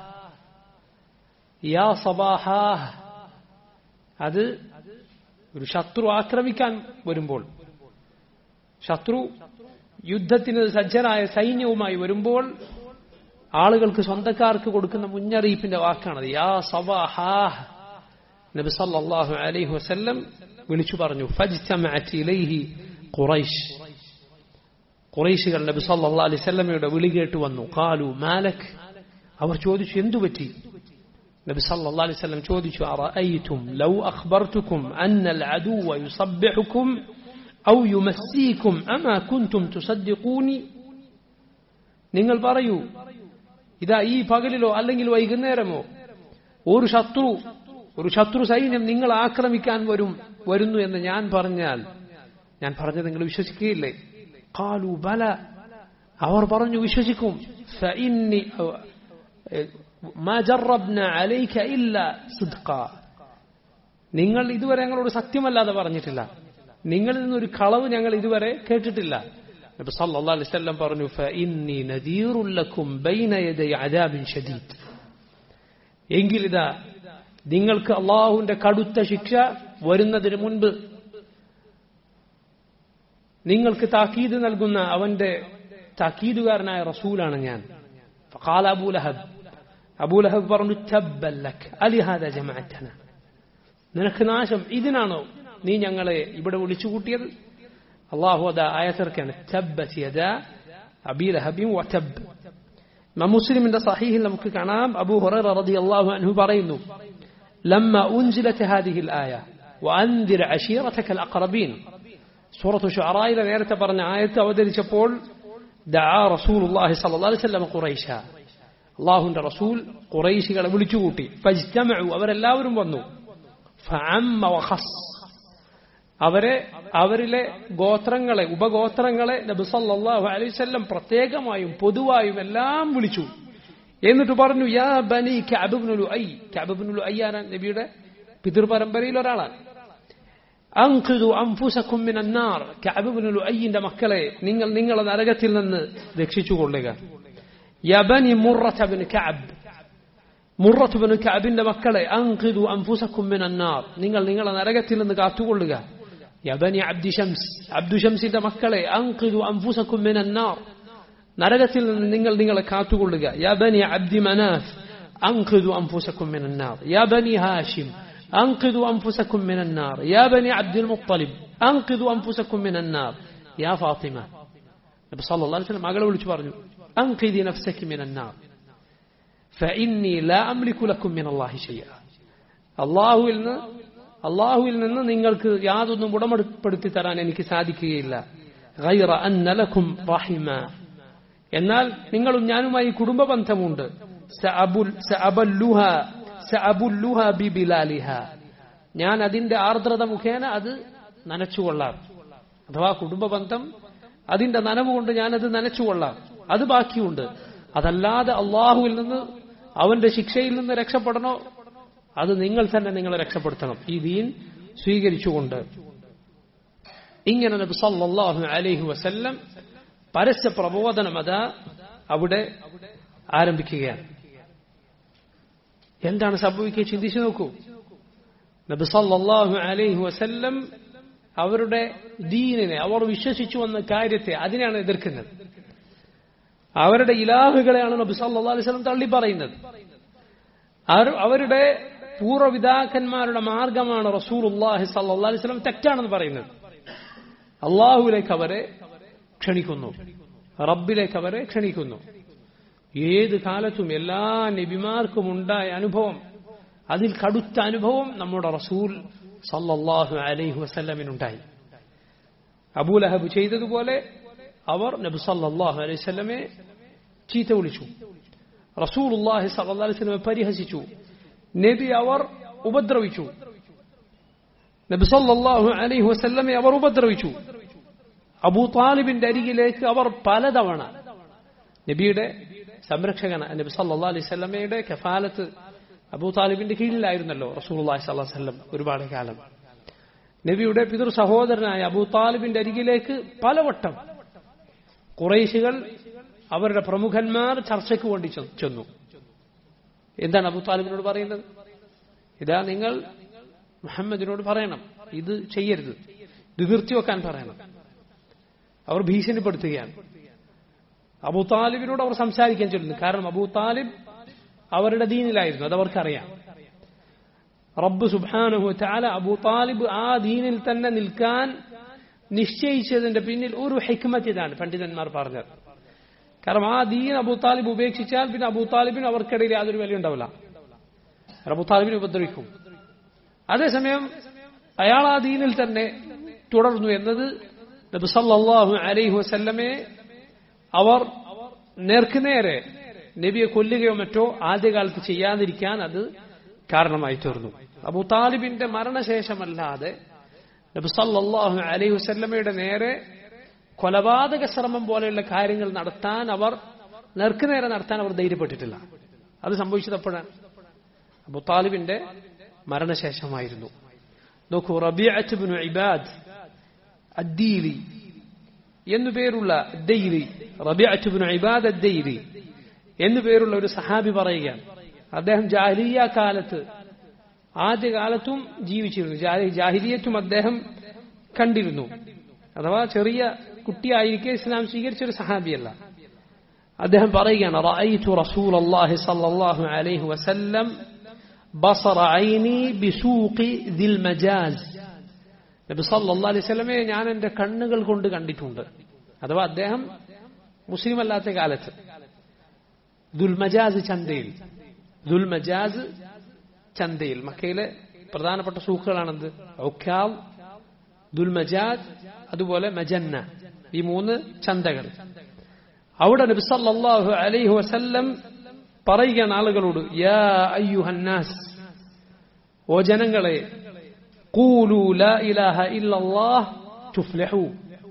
യാ സബാഹാ അത് ഒരു ശത്രു ആക്രമിക്കാൻ വരുമ്പോൾ ശത്രു യുദ്ധത്തിന് സജ്ജരായ സൈന്യവുമായി വരുമ്പോൾ ആളുകൾക്ക് സ്വന്തക്കാർക്ക് കൊടുക്കുന്ന മുന്നറിയിപ്പിന്റെ വാക്കാണത് യാ സബാഹാ നബി സല്ലല്ലാഹു അലൈഹി വസല്ലം വിളിച്ചു പറഞ്ഞു ഫജ്തമഅത് ഇലൈഹി ഖുറൈശ് ഖുറൈശികൾ നബി സല്ലല്ലാഹു അലൈഹി വസല്ലമയുടെ വിളി കേട്ട് വന്നു ഖാലു മാലക് അവർ ചോദിച്ചു എന്തു പറ്റി നബി സല്ലല്ലാഹു അലൈഹി വസല്ലം ചോദിച്ചു അറഅയ്തും ലൗ അഖ്ബർതുകും അന്നൽ അദുവ യുസബ്ബിഹുകും ഔ യുമസ്സികും അമാ കുൻതും തുസദ്ദിഖൂനി നിങ്ങൾ പറയൂ ഇതാ ഈ പകലിലോ അല്ലെങ്കിൽ വൈകുന്നേരമോ ഒരു ശത്രു ഒരു ശത്രു സൈന്യം നിങ്ങൾ ആക്രമിക്കാൻ വരും വരുന്നു എന്ന് ഞാൻ പറഞ്ഞാൽ ഞാൻ പറഞ്ഞത് നിങ്ങൾ വിശ്വസിക്കുകയില്ലേ കാലു ബല അവർ പറഞ്ഞു വിശ്വസിക്കും فإني ما جربنا عليك إلا صدقا നിങ്ങൾ ഇതുവരെ ഞങ്ങളോട് സത്യമല്ലാതെ പറഞ്ഞിട്ടില്ല നിങ്ങളിൽ നിന്നൊരു കളവ് ഞങ്ങൾ ഇതുവരെ കേട്ടിട്ടില്ല നബി സല്ലല്ലാഹു അലൈഹി വസല്ലം പറഞ്ഞു فإني نذير لكم بين يدي عذاب شديد എങ്കിൽ ഇതാ നിങ്ങൾക്ക് അള്ളാഹുവിന്റെ കടുത്ത ശിക്ഷ വരുന്നതിന് മുൻപ് നിങ്ങൾക്ക് താക്കീത് നൽകുന്ന അവന്റെ താക്കീതുകാരനായ റസൂലാണ് ഞാൻ فقال أبو لهب أبو لهب പറഞ്ഞു تبا لك ألهذا جمعتنا നിനക്ക് നാശം ഇതിനാണോ നീ ഞങ്ങളെ ഇവിടെ വിളിച്ചു കൂട്ടിയത് അള്ളാഹു അതാ ആയത്തിറക്കാണ് തബ്ബത് യദാ അബീ ലഹബിൻ വതബ് ഇമാം മുസ്ലിമിന്റെ സഹീഹിൽ നമുക്ക് കാണാം അബൂ ഹുറൈറ റളിയല്ലാഹു അൻഹു പറയുന്നു ലമ്മ ഉൻസിലت هذه الآية وأنذر عشيرتك الأقربين സൂറത്ത് ഷുഅറായിലെ നേരത്തെ പറഞ്ഞ ആയത്ത് അവതരിച്ചപ്പോൾ ദആ റസൂലുള്ളാഹി സ്വല്ലല്ലാഹു അലൈഹി വസല്ലം ഖുറൈശ അള്ളാഹുവിന്റെ റസൂൽ ഖുറൈശികളെ വിളിച്ചുകൂട്ടി ഫജ്തമഉ അവരെല്ലാവരും വന്നു ഫഅമ്മ വഖസ് അവരെ അവരിലെ ഗോത്രങ്ങളെ ഉപഗോത്രങ്ങളെ നബി സല്ലല്ലാഹു അലൈഹി വസല്ലം പ്രത്യേകമായും പൊതുവായും എല്ലാം വിളിച്ചു എന്നിട്ട് പറഞ്ഞു യാ ബനി കഅബ് ഇബ്നു ലുഐ കഅബ് ഇബ്നു ലുഐ ആണ് നബിയുടെ പിതൃപരമ്പരയിൽ ഒരാളാണ് അൻഖിദു അൻഫുസകും മിനൻ നാർ കഅബ് ഇബ്നു ലുഐന്റെ മക്കളെ നിങ്ങൾ നിങ്ങളെ നരകത്തിൽ നിന്ന് രക്ഷിച്ചുകൊള്ളുക യാ ബനി മുറത്ത് ഇബ്നു കഅബ് മുറത്ത് ഇബ്നു കഅബിന്റെ മക്കളെ അൻഖിദു അൻഫുസകും മിനൻ നാർ നിങ്ങൾ നിങ്ങളെ നരകത്തിൽ നിന്ന് കാത്തുകൊള്ളുക യാ ബനി അബ്ദി ഷംസ് അബ്ദു ഷംസിന്റെ മക്കളെ അൻഖിദു അൻഫുസകും മിനൻ നാർ നരകത്തിൽ നിന്ന് നിങ്ങൾ നിങ്ങളെ കാത്തുകൊള്ളുക യാ ബനി അബ്ദി മനാഫ് അൻഖിദു അൻഫുസകും മിനൻ നാർ യാ ബനി ഹാഷിം أنقذوا أنفسكم من النار يا بني عبد المطلب أنقذوا أنفسكم من النار يا فاطمة النبي صلى الله عليه وسلم أقول لك بارجو أنقذي نفسك من النار فإني لا أملك لكم من الله شيئا الله إلنا അള്ളാഹുവിൽ നിന്ന് നിങ്ങൾക്ക് യാതൊന്നും ഉടമപ്പെടുത്തി തരാൻ എനിക്ക് സാധിക്കുകയില്ല ഗൈറ അന്ന ലക്കും റഹിമ എന്നാൽ നിങ്ങളും ഞാനുമായി കുടുംബ ബന്ധമുണ്ട് ഞാൻ അതിന്റെ ആർദ്രത മുഖേന അത് നനച്ചുകൊള്ളാം അഥവാ കുടുംബ ബന്ധം അതിന്റെ നനവ് കൊണ്ട് ഞാനത് നനച്ചുകൊള്ളാം അത് ബാക്കിയുണ്ട് അതല്ലാതെ അള്ളാഹുവിൽ നിന്ന് അവന്റെ ശിക്ഷയിൽ നിന്ന് രക്ഷപ്പെടണോ അത് നിങ്ങൾ തന്നെ നിങ്ങളെ രക്ഷപ്പെടുത്തണം ഈ ദീൻ സ്വീകരിച്ചുകൊണ്ട് ഇങ്ങനെ നബി സല്ലല്ലാഹു അലൈഹി വസല്ലം പരസ്യ പ്രബോധനം അതാ അവിടെ ആരംഭിക്കുകയാണ് എന്താണ് സംഭവിക്കുക ചിന്തിച്ചു നോക്കൂ നബി സല്ലല്ലാഹു അലൈഹി വസല്ലം അവരുടെ ദീനിനെ അവർ വിശ്വസിച്ചു വന്ന കാര്യത്തെ അതിനാണ് എതിർക്കുന്നത് അവരുടെ ഇലാഹുകളെയാണ് നബി സല്ലല്ലാഹു അലൈഹി വസല്ലം തള്ളി പറയുന്നത് അവരുടെ പൂർവ്വപിതാക്കന്മാരുടെ മാർഗമാണ് റസൂലുള്ളാഹി സല്ലല്ലാഹു അലൈഹി വസല്ലം തെറ്റാണെന്ന് പറയുന്നത് അള്ളാഹുവിലേക്ക് അവരെ ക്ഷണിക്കുന്നു റബ്ബിലേക്ക് അവരെ ക്ഷണിക്കുന്നു ഏത് കാലത്തും എല്ലാ നബിമാർക്കും ഉണ്ടായ അനുഭവം അതിൽ കടുത്ത അനുഭവം നമ്മുടെ റസൂൽ സല്ലല്ലാഹു അലൈഹി വസല്ലമിനുണ്ടായി അബൂലഹബ് ചെയ്തതുപോലെ അവർ നബി സല്ലല്ലാഹു അലൈഹി വസല്ലമെ ചീത്ത വിളിച്ചു റസൂലുള്ളാഹി സല്ലല്ലാഹു അലൈഹി വസല്ലമെ പരിഹസിച്ചു നബി അവർ ഉപദ്രവിച്ചു നബി സല്ലല്ലാഹു അലൈഹി വസല്ലമെ അവർ ഉപദ്രവിച്ചു അബൂ താലിബിന്റെ അരികിലേക്ക് അവർ പലതവണ നബിയുടെ സംരക്ഷകൻ നബി സല്ലല്ലാഹു അലൈഹി വസല്ലമയുടെ കഫാലത്ത് അബൂ താലിബിന്റെ കീഴിലായിരുന്നല്ലോ റസൂലുള്ളാഹി സ്വല്ലല്ലാഹു അലൈഹി വസല്ലം ഒരുപാട് കാലം നബിയുടെ പിതൃ സഹോദരനായ അബൂ താലിബിന്റെ അരികിലേക്ക് പലവട്ടം കുറേശികൾ അവരുടെ പ്രമുഖന്മാർ ചർച്ചയ്ക്ക് വേണ്ടി ചെന്നു എന്താണ് അബൂ താലിബിനോട് പറയുന്നത് ഇതാ നിങ്ങൾ മുഹമ്മദിനോട് പറയണം ഇത് ചെയ്യരുത് ഇത് നിർത്തിവെക്കാൻ പറയണം അവർ ഭീഷണിപ്പെടുത്തുകയാണ് അബൂ താലിബിനോട് അവർ സംസാരിക്കാൻ ചൊല്ലുന്നു കാരണം അബൂ താലിബ് അവരുടെ ദീനിലായിരുന്നു അത് അവർക്കറിയാം റബ്ബ് സുബാനുഹു ചാല അബൂ താലിബ് ആ ദീനിൽ തന്നെ നിൽക്കാൻ നിശ്ചയിച്ചതിന്റെ പിന്നിൽ ഒരു ഹെക്മത്ത് ഇതാണ് പണ്ഡിതന്മാർ പറഞ്ഞത് കാരണം ആ ദീൻ അബൂ താലിബ് ഉപേക്ഷിച്ചാൽ പിന്നെ അബൂ താലിബിന് അവർക്കിടയിൽ യാതൊരു വില ഉണ്ടാവില്ല അബൂ താലിബിനെ ഉപദ്രവിക്കും അതേസമയം അയാൾ ആ ദീനിൽ തന്നെ തുടർന്നു എന്നത് നബി സല്ലല്ലാഹു അലൈഹി വസല്ലമെ അവർ നേർക്കുനേരെ നബിയെ കൊല്ലുകയോ മറ്റോ ആദ്യകാലത്ത് ചെയ്യാതിരിക്കാൻ അത് കാരണമായി തീർന്നു അബൂ താലിബിന്റെ മരണശേഷമല്ലാതെ നബി സല്ലല്ലാഹു അലൈഹി വസല്ലമയുടെ നേരെ കൊലപാതക ശ്രമം പോലെയുള്ള കാര്യങ്ങൾ നടത്താൻ അവർ നേർക്കുനേരെ നടത്താൻ അവർ ധൈര്യപ്പെട്ടിട്ടില്ല അത് സംഭവിച്ചത് എപ്പോഴാണ് അബു താലിബിന്റെ മരണശേഷമായിരുന്നു നോക്കൂ റബിഅത്തുബിനു ഇബാദ് അദ്ദീലി എന്നു പേരുള്ള ദൈരി റബിഅത്തുബിനു ഇബാദ് അദ്ദൈരി എന്നു പേരുള്ള ഒരു സഹാബി പറയുകയാണ് അദ്ദേഹം ജാഹിലിയ കാലത്ത് ആദ്യകാലത്തും ജീവിച്ചിരുന്നു ജാഹി- ജാഹിലിയത്തും അദ്ദേഹം കണ്ടിരുന്നു അഥവാ ചെറിയ കുട്ടിയായിരിക്കെ ഇസ്ലാം സ്വീകരിച്ച ഒരു സഹാബിയല്ല അദ്ദേഹം പറയുകയാണ് റഅയ്തു റസൂലല്ലാഹി സ്വല്ലല്ലാഹു അലൈഹി വസല്ലം ബസറ ഐനി ബിസൂഖി ദിൽ മജാസ് നബി സല്ലല്ലാഹു അലൈഹി വസല്ലമയെ ഞാൻ എന്റെ കണ്ണുകൾ കൊണ്ട് കണ്ടിട്ടുണ്ട് അഥവാ അദ്ദേഹം മുസ്ലിം അല്ലാത്ത കാലത്ത് ദുൽമജാസ് ചന്തയിൽ ദുൽമജാസ് ചന്തയിൽ മക്കയിലെ പ്രധാനപ്പെട്ട സൂക്കുകളാണെന്ത് ഔഖാവ് ദുൽമജാസ് അതുപോലെ മജന്ന ഈ മൂന്ന് ചന്തകൾ അവിടെ നബി സല്ലല്ലാഹു അലൈഹി വസല്ലം പറയുകയാണ് ആളുകളോട് യാ അയ്യുഹന്നാസ് ഓ ജനങ്ങളെ ഖൂലു ലാ ഇലാഹ ഇല്ലല്ലാഹ് തുഫ്ലിഹു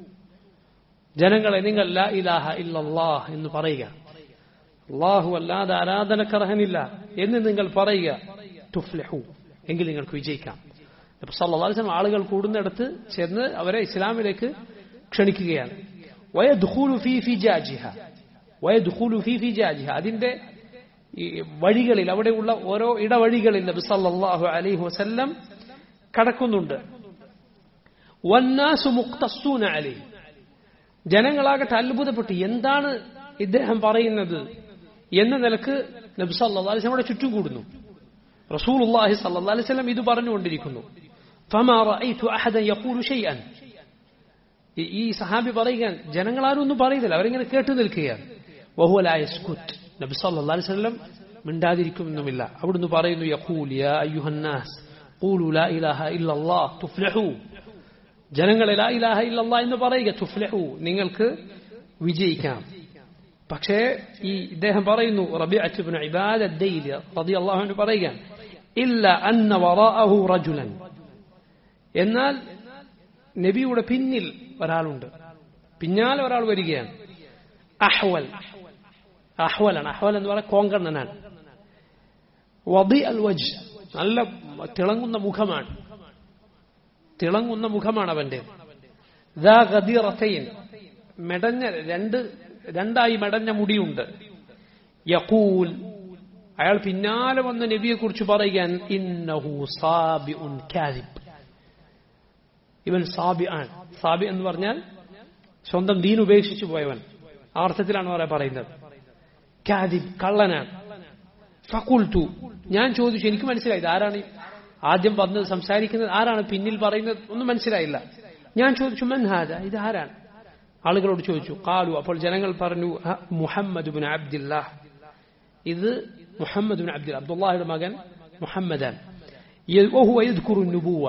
ജനങ്ങളെ നിങ്ങൾ ലാ ഇലാഹ ഇല്ലല്ലാഹ് എന്ന് പറയുക അള്ളാഹു അല്ലാതെ ആരാധനക്കർഹനില്ല എന്ന് നിങ്ങൾ പറയുക തുഫ്ലിഹു എങ്കിൽ നിങ്ങൾക്ക് വിജയിക്കാം നബി സല്ലല്ലാഹു അലൈഹി വസല്ലം ആളുകൾ കൂടുന്നിടത്ത് ചെന്ന് അവരെ ഇസ്ലാമിലേക്ക് ക്ഷണിക്കുകയാണ് വയദ്ഖുലു ഫീ ഫിജാജിഹ വയദ്ഖുലു ഫീ ഫിജാജിഹ അതിന്റെ ഈ വഴികളിൽ അവിടെയുള്ള ഓരോ ഇടവഴികളിൽ നബി സല്ലല്ലാഹു അലൈഹി വസല്ലം കടക്കുന്നുണ്ട് വന്നാസു മുഖ്തസ്സൂന അലൈഹി ജനങ്ങളാകട്ടെ അത്ഭുതപ്പെട്ടു എന്താണ് ഇദ്ദേഹം പറയുന്നത് എന്ന നിലക്ക് നബി സല്ലല്ലാഹു അലൈഹി വസല്ലം അവിടെ ചുറ്റും കൂടുന്നു റസൂലുള്ളാഹി സല്ലല്ലാഹു അലൈഹി വസല്ലം ഇത് പറഞ്ഞുകൊണ്ടിരിക്കുന്നു ഫമാ റഅയ്തു അഹദൻ യഖൂലു ഷൈഅൻ ഈ- ഈ സഹാബി പറയുകയാണ് ജനങ്ങളാരും ഒന്നും പറയുന്നില്ല അവരിങ്ങനെ കേട്ടു നിൽക്കുകയാണ് വഹുവ ലാ യസ്കുത്ത് നബി സല്ലല്ലാഹു അലൈഹി വസല്ലം മിണ്ടാതിരിക്കുമെന്നുമില്ല അവിടുന്ന് പറയുന്നു യഖൂൽ യാ അയ്യുഹന്നാസ് ഖൂലു ലാ ഇലാഹ ഇല്ലല്ലാഹ് തുഫ്ലിഹു ജനങ്ങളെ ലാ ഇലാഹ ഇല്ലല്ലാഹ് എന്ന് പറയുക തുഫ്ലിഹു നിങ്ങൾക്ക് വിജയിക്കാം പക്ഷേ ഈ ഇദ്ദേഹം പറയുന്നു റബിഅത്ത് ഇബ്നു ഇബാദ അദ്ദൈലി റളിയല്ലാഹു അൻഹു പറയുകയാണ് ഇല്ല അന്ന വറാഅഹു റജുലൻ എന്നാൽ നബിയുടെ പിന്നിൽ ഒരാളുണ്ട് പിന്നാലെ ഒരാൾ വരികയാണ് അഹ്വൽ അഹ്വലാണ് അഹ്വൽ എന്ന് പറയാൻ കോങ്കണ്ണനാണ് വദി അൽ വജ് നല്ല തിളങ്ങുന്ന മുഖമാണ് തിളങ്ങുന്ന മുഖമാണ് അവന്റെ ദാ ഗദീറത്തൈൻ മെടഞ്ഞ രണ്ട് രണ്ടായി മെടഞ്ഞ മുടിയുണ്ട് യഖൂൽ അയാൾ പിന്നാലെ വന്ന നബിയെ കുറിച്ച് പറയാൻ ഇന്നഹു സാബിഉൻ കാദിബ് ഇവൻ സാബി ആണ് സാബി എന്ന് പറഞ്ഞാൽ സ്വന്തം ദീൻ ഉപേക്ഷിച്ചു പോയവൻ ആ അർത്ഥത്തിലാണ് പറയാ പറയുന്നത് കാദിബ് കള്ളനാണ് ഫക്കുൽത്തു ഞാൻ ചോദിച്ചു എനിക്ക് മനസ്സിലായി ഇത് ആരാണ് ഈ ആദ്യം വന്ന് സംസാരിക്കുന്നത് ആരാണ് പിന്നിൽ പറയുന്നത് ഒന്നും മനസ്സിലായില്ല ഞാൻ ചോദിച്ചു മൻഹാദ ഇത് ആരാണ് ആളുകളോട് ചോദിച്ചു കാലു അപ്പോൾ ജനങ്ങൾ പറഞ്ഞു "ഹ, മുഹമ്മദ് ബിൻ അബ്ദില്ലാഹ് ഇത് മുഹമ്മദ് ബിൻ അബ്ദുൽ അബ്ദുല്ലാഹിയുടെ മകൻ മുഹമ്മദാൻ യ- വഹുവ യദ്കുറു നുബുവ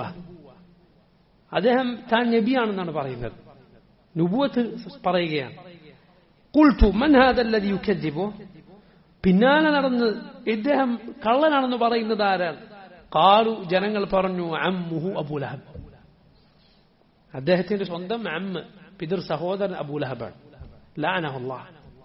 അദ്ദേഹം താൻ നബിയാണെന്നാണ് പറയുന്നത് നുബുവത്ത് പറയുകയാണ് കുൾത്തു മൻ ഹാദ അല്ലദി യുക്കദ്ദിബു പിന്നാലെ നടന്ന് ഇദ്ദേഹം കള്ളനാണെന്ന് പറയുന്നത് ആരാണ് കാലു ജനങ്ങൾ പറഞ്ഞു അമ്മുഹു അബൂലഹബ് അദ്ദേഹത്തിന്റെ സ്വന്തം അമ്മ പിതൃ സഹോദരൻ അബൂലഹബാണ് ലാനഹുല്ലാ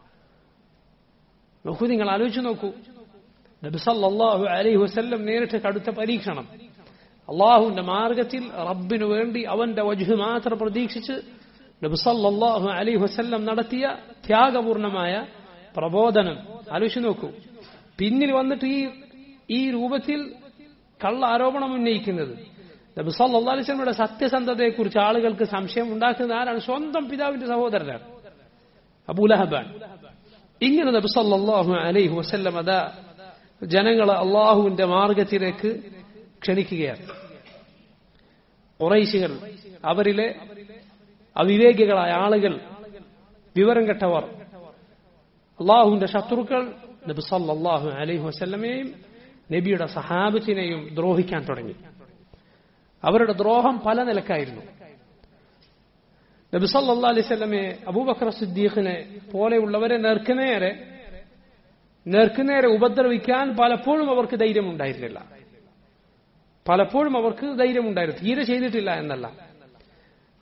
നോക്കൂ നിങ്ങൾ ആലോചിച്ച് നോക്കൂ നബി സല്ലല്ലാഹു അലൈഹി വസല്ലം നേരിട്ട് കടുത്ത പരീക്ഷണം അള്ളാഹുവിന്റെ മാർഗത്തിൽ റബ്ബിനു വേണ്ടി അവന്റെ വജുഹ് മാത്രം പ്രതീക്ഷിച്ച് നബി സല്ലല്ലാഹു അലൈഹി വസല്ലം നടത്തിയ ത്യാഗപൂർണമായ പ്രബോധനം ആലോചിച്ച് നോക്കൂ പിന്നിൽ വന്നിട്ട് ഈ ഈ രൂപത്തിൽ കള്ള ആരോപണം ഉന്നയിക്കുന്നത് നബി സല്ലല്ലാഹു അലൈഹി വസല്ലമയുടെ സത്യസന്ധതയെക്കുറിച്ച് ആളുകൾക്ക് സംശയം ഉണ്ടാക്കുന്ന ആരാണ് സ്വന്തം പിതാവിന്റെ സഹോദരനാണ് അബൂലഹബാൻ ഇങ്ങനെ നബി സല്ലല്ലാഹു അലൈഹി വസല്ലം അതാ ജനങ്ങളെ അള്ളാഹുവിന്റെ മാർഗത്തിലേക്ക് ക്ഷണിക്കുകയാണ് കുറൈശികൾ അവരിലെ അവിവേകികളായ ആളുകൾ വിവരം കെട്ടവർ അള്ളാഹുവിന്റെ ശത്രുക്കൾ നബി സല്ലല്ലാഹു അലൈഹി വസല്ലമയെയും നബിയുടെ സഹാബത്തിനെയും ദ്രോഹിക്കാൻ തുടങ്ങി അവരുടെ ദ്രോഹം പല നിലക്കായിരുന്നു നബി സല്ലല്ലാഹു അലൈഹി വസല്ലമയെ അബൂബക്കർ സിദ്ദീഖിനെ പോലെയുള്ളവരെ നേർക്കുനേരെ നേർക്കുനേരെ ഉപദ്രവിക്കാൻ പലപ്പോഴും അവർക്ക് ധൈര്യമുണ്ടായിരുന്നില്ല പലപ്പോഴും അവർക്ക് ധൈര്യമുണ്ടായിരുന്നു തീരെ ചെയ്തിട്ടില്ല എന്നല്ല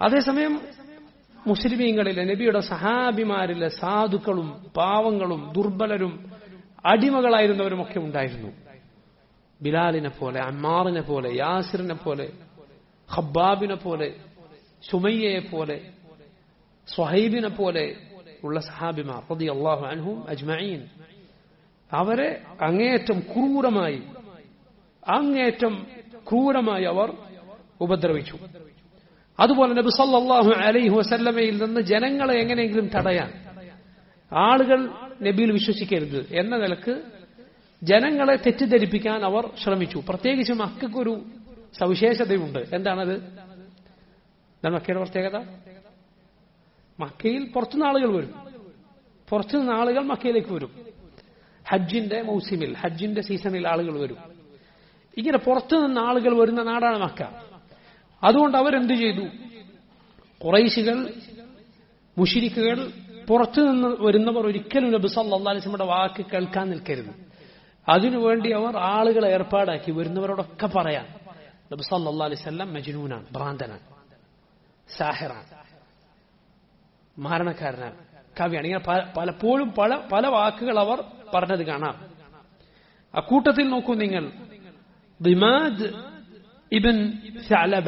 അതേസമയം മുസ്ലിമീങ്ങളിലെ നബിയുടെ സഹാബിമാരിലെ സാധുക്കളും പാവങ്ങളും ദുർബലരും അടിമകളായിരുന്നവരുമൊക്കെ ഉണ്ടായിരുന്നു ബിലാലിനെ പോലെ അമ്മാറിനെ പോലെ യാസിറിനെ പോലെ ഖബ്ബാബിനെ പോലെ സുമയ്യയെ പോലെ സ്വഹൈബിനെ പോലെ ഉള്ള സഹാബിമാർ റതി അള്ളാഹു അൻഹും അജ്മഈൻ അവരെ അങ്ങേയറ്റം ക്രൂരമായി അങ്ങേയറ്റം ക്രൂരമായി അവർ ഉപദ്രവിച്ചു അതുപോലെ നബി സല്ലല്ലാഹു അലൈഹി വസല്ലമയിൽ നിന്ന് ജനങ്ങളെ എങ്ങനെയെങ്കിലും തടയാൻ ആളുകൾ നബിയിൽ വിശ്വസിക്കരുത് എന്ന നിലക്ക് ജനങ്ങളെ തെറ്റിദ്ധരിപ്പിക്കാൻ അവർ ശ്രമിച്ചു പ്രത്യേകിച്ച് മക്കൾക്കൊരു സവിശേഷതയുണ്ട് എന്താണത് എന്താണ് മക്കയുടെ പ്രത്യേകത മക്കയിൽ പുറത്തുനിന്ന് ആളുകൾ വരും പുറത്തുനിന്ന് ആളുകൾ മക്കയിലേക്ക് വരും ഹജ്ജിന്റെ മൗസിമിൽ ഹജ്ജിന്റെ സീസണിൽ ആളുകൾ വരും ഇങ്ങനെ പുറത്തുനിന്ന് ആളുകൾ വരുന്ന നാടാണ് മക്ക അതുകൊണ്ട് അവരെന്ത് ചെയ്തു കുറൈശികൾ മുഷിരിക്കുകൾ പുറത്തുനിന്ന് വരുന്നവർ ഒരിക്കലും നബി സല്ലല്ലാഹു അലൈഹി വസല്ലമയുടെ വാക്ക് കേൾക്കാൻ നിൽക്കരുത് അതിനുവേണ്ടി അവർ ആളുകളെ ഏർപ്പാടാക്കി വരുന്നവരോടൊക്കെ പറയാൻ നബി സല്ലല്ലാഹു അലൈഹി വസല്ലം മജ്നൂനാണ് ഭ്രാന്തനാണ് സാഹിറാണ് മാരണക്കാരനാണ് കവിയാണ് ഇങ്ങനെ പലപ്പോഴും പല പല വാക്കുകൾ അവർ പറഞ്ഞത് കാണാം അക്കൂട്ടത്തിൽ നോക്കൂ നിങ്ങൾ ദിമാദ് ഇബൻ സഅലബ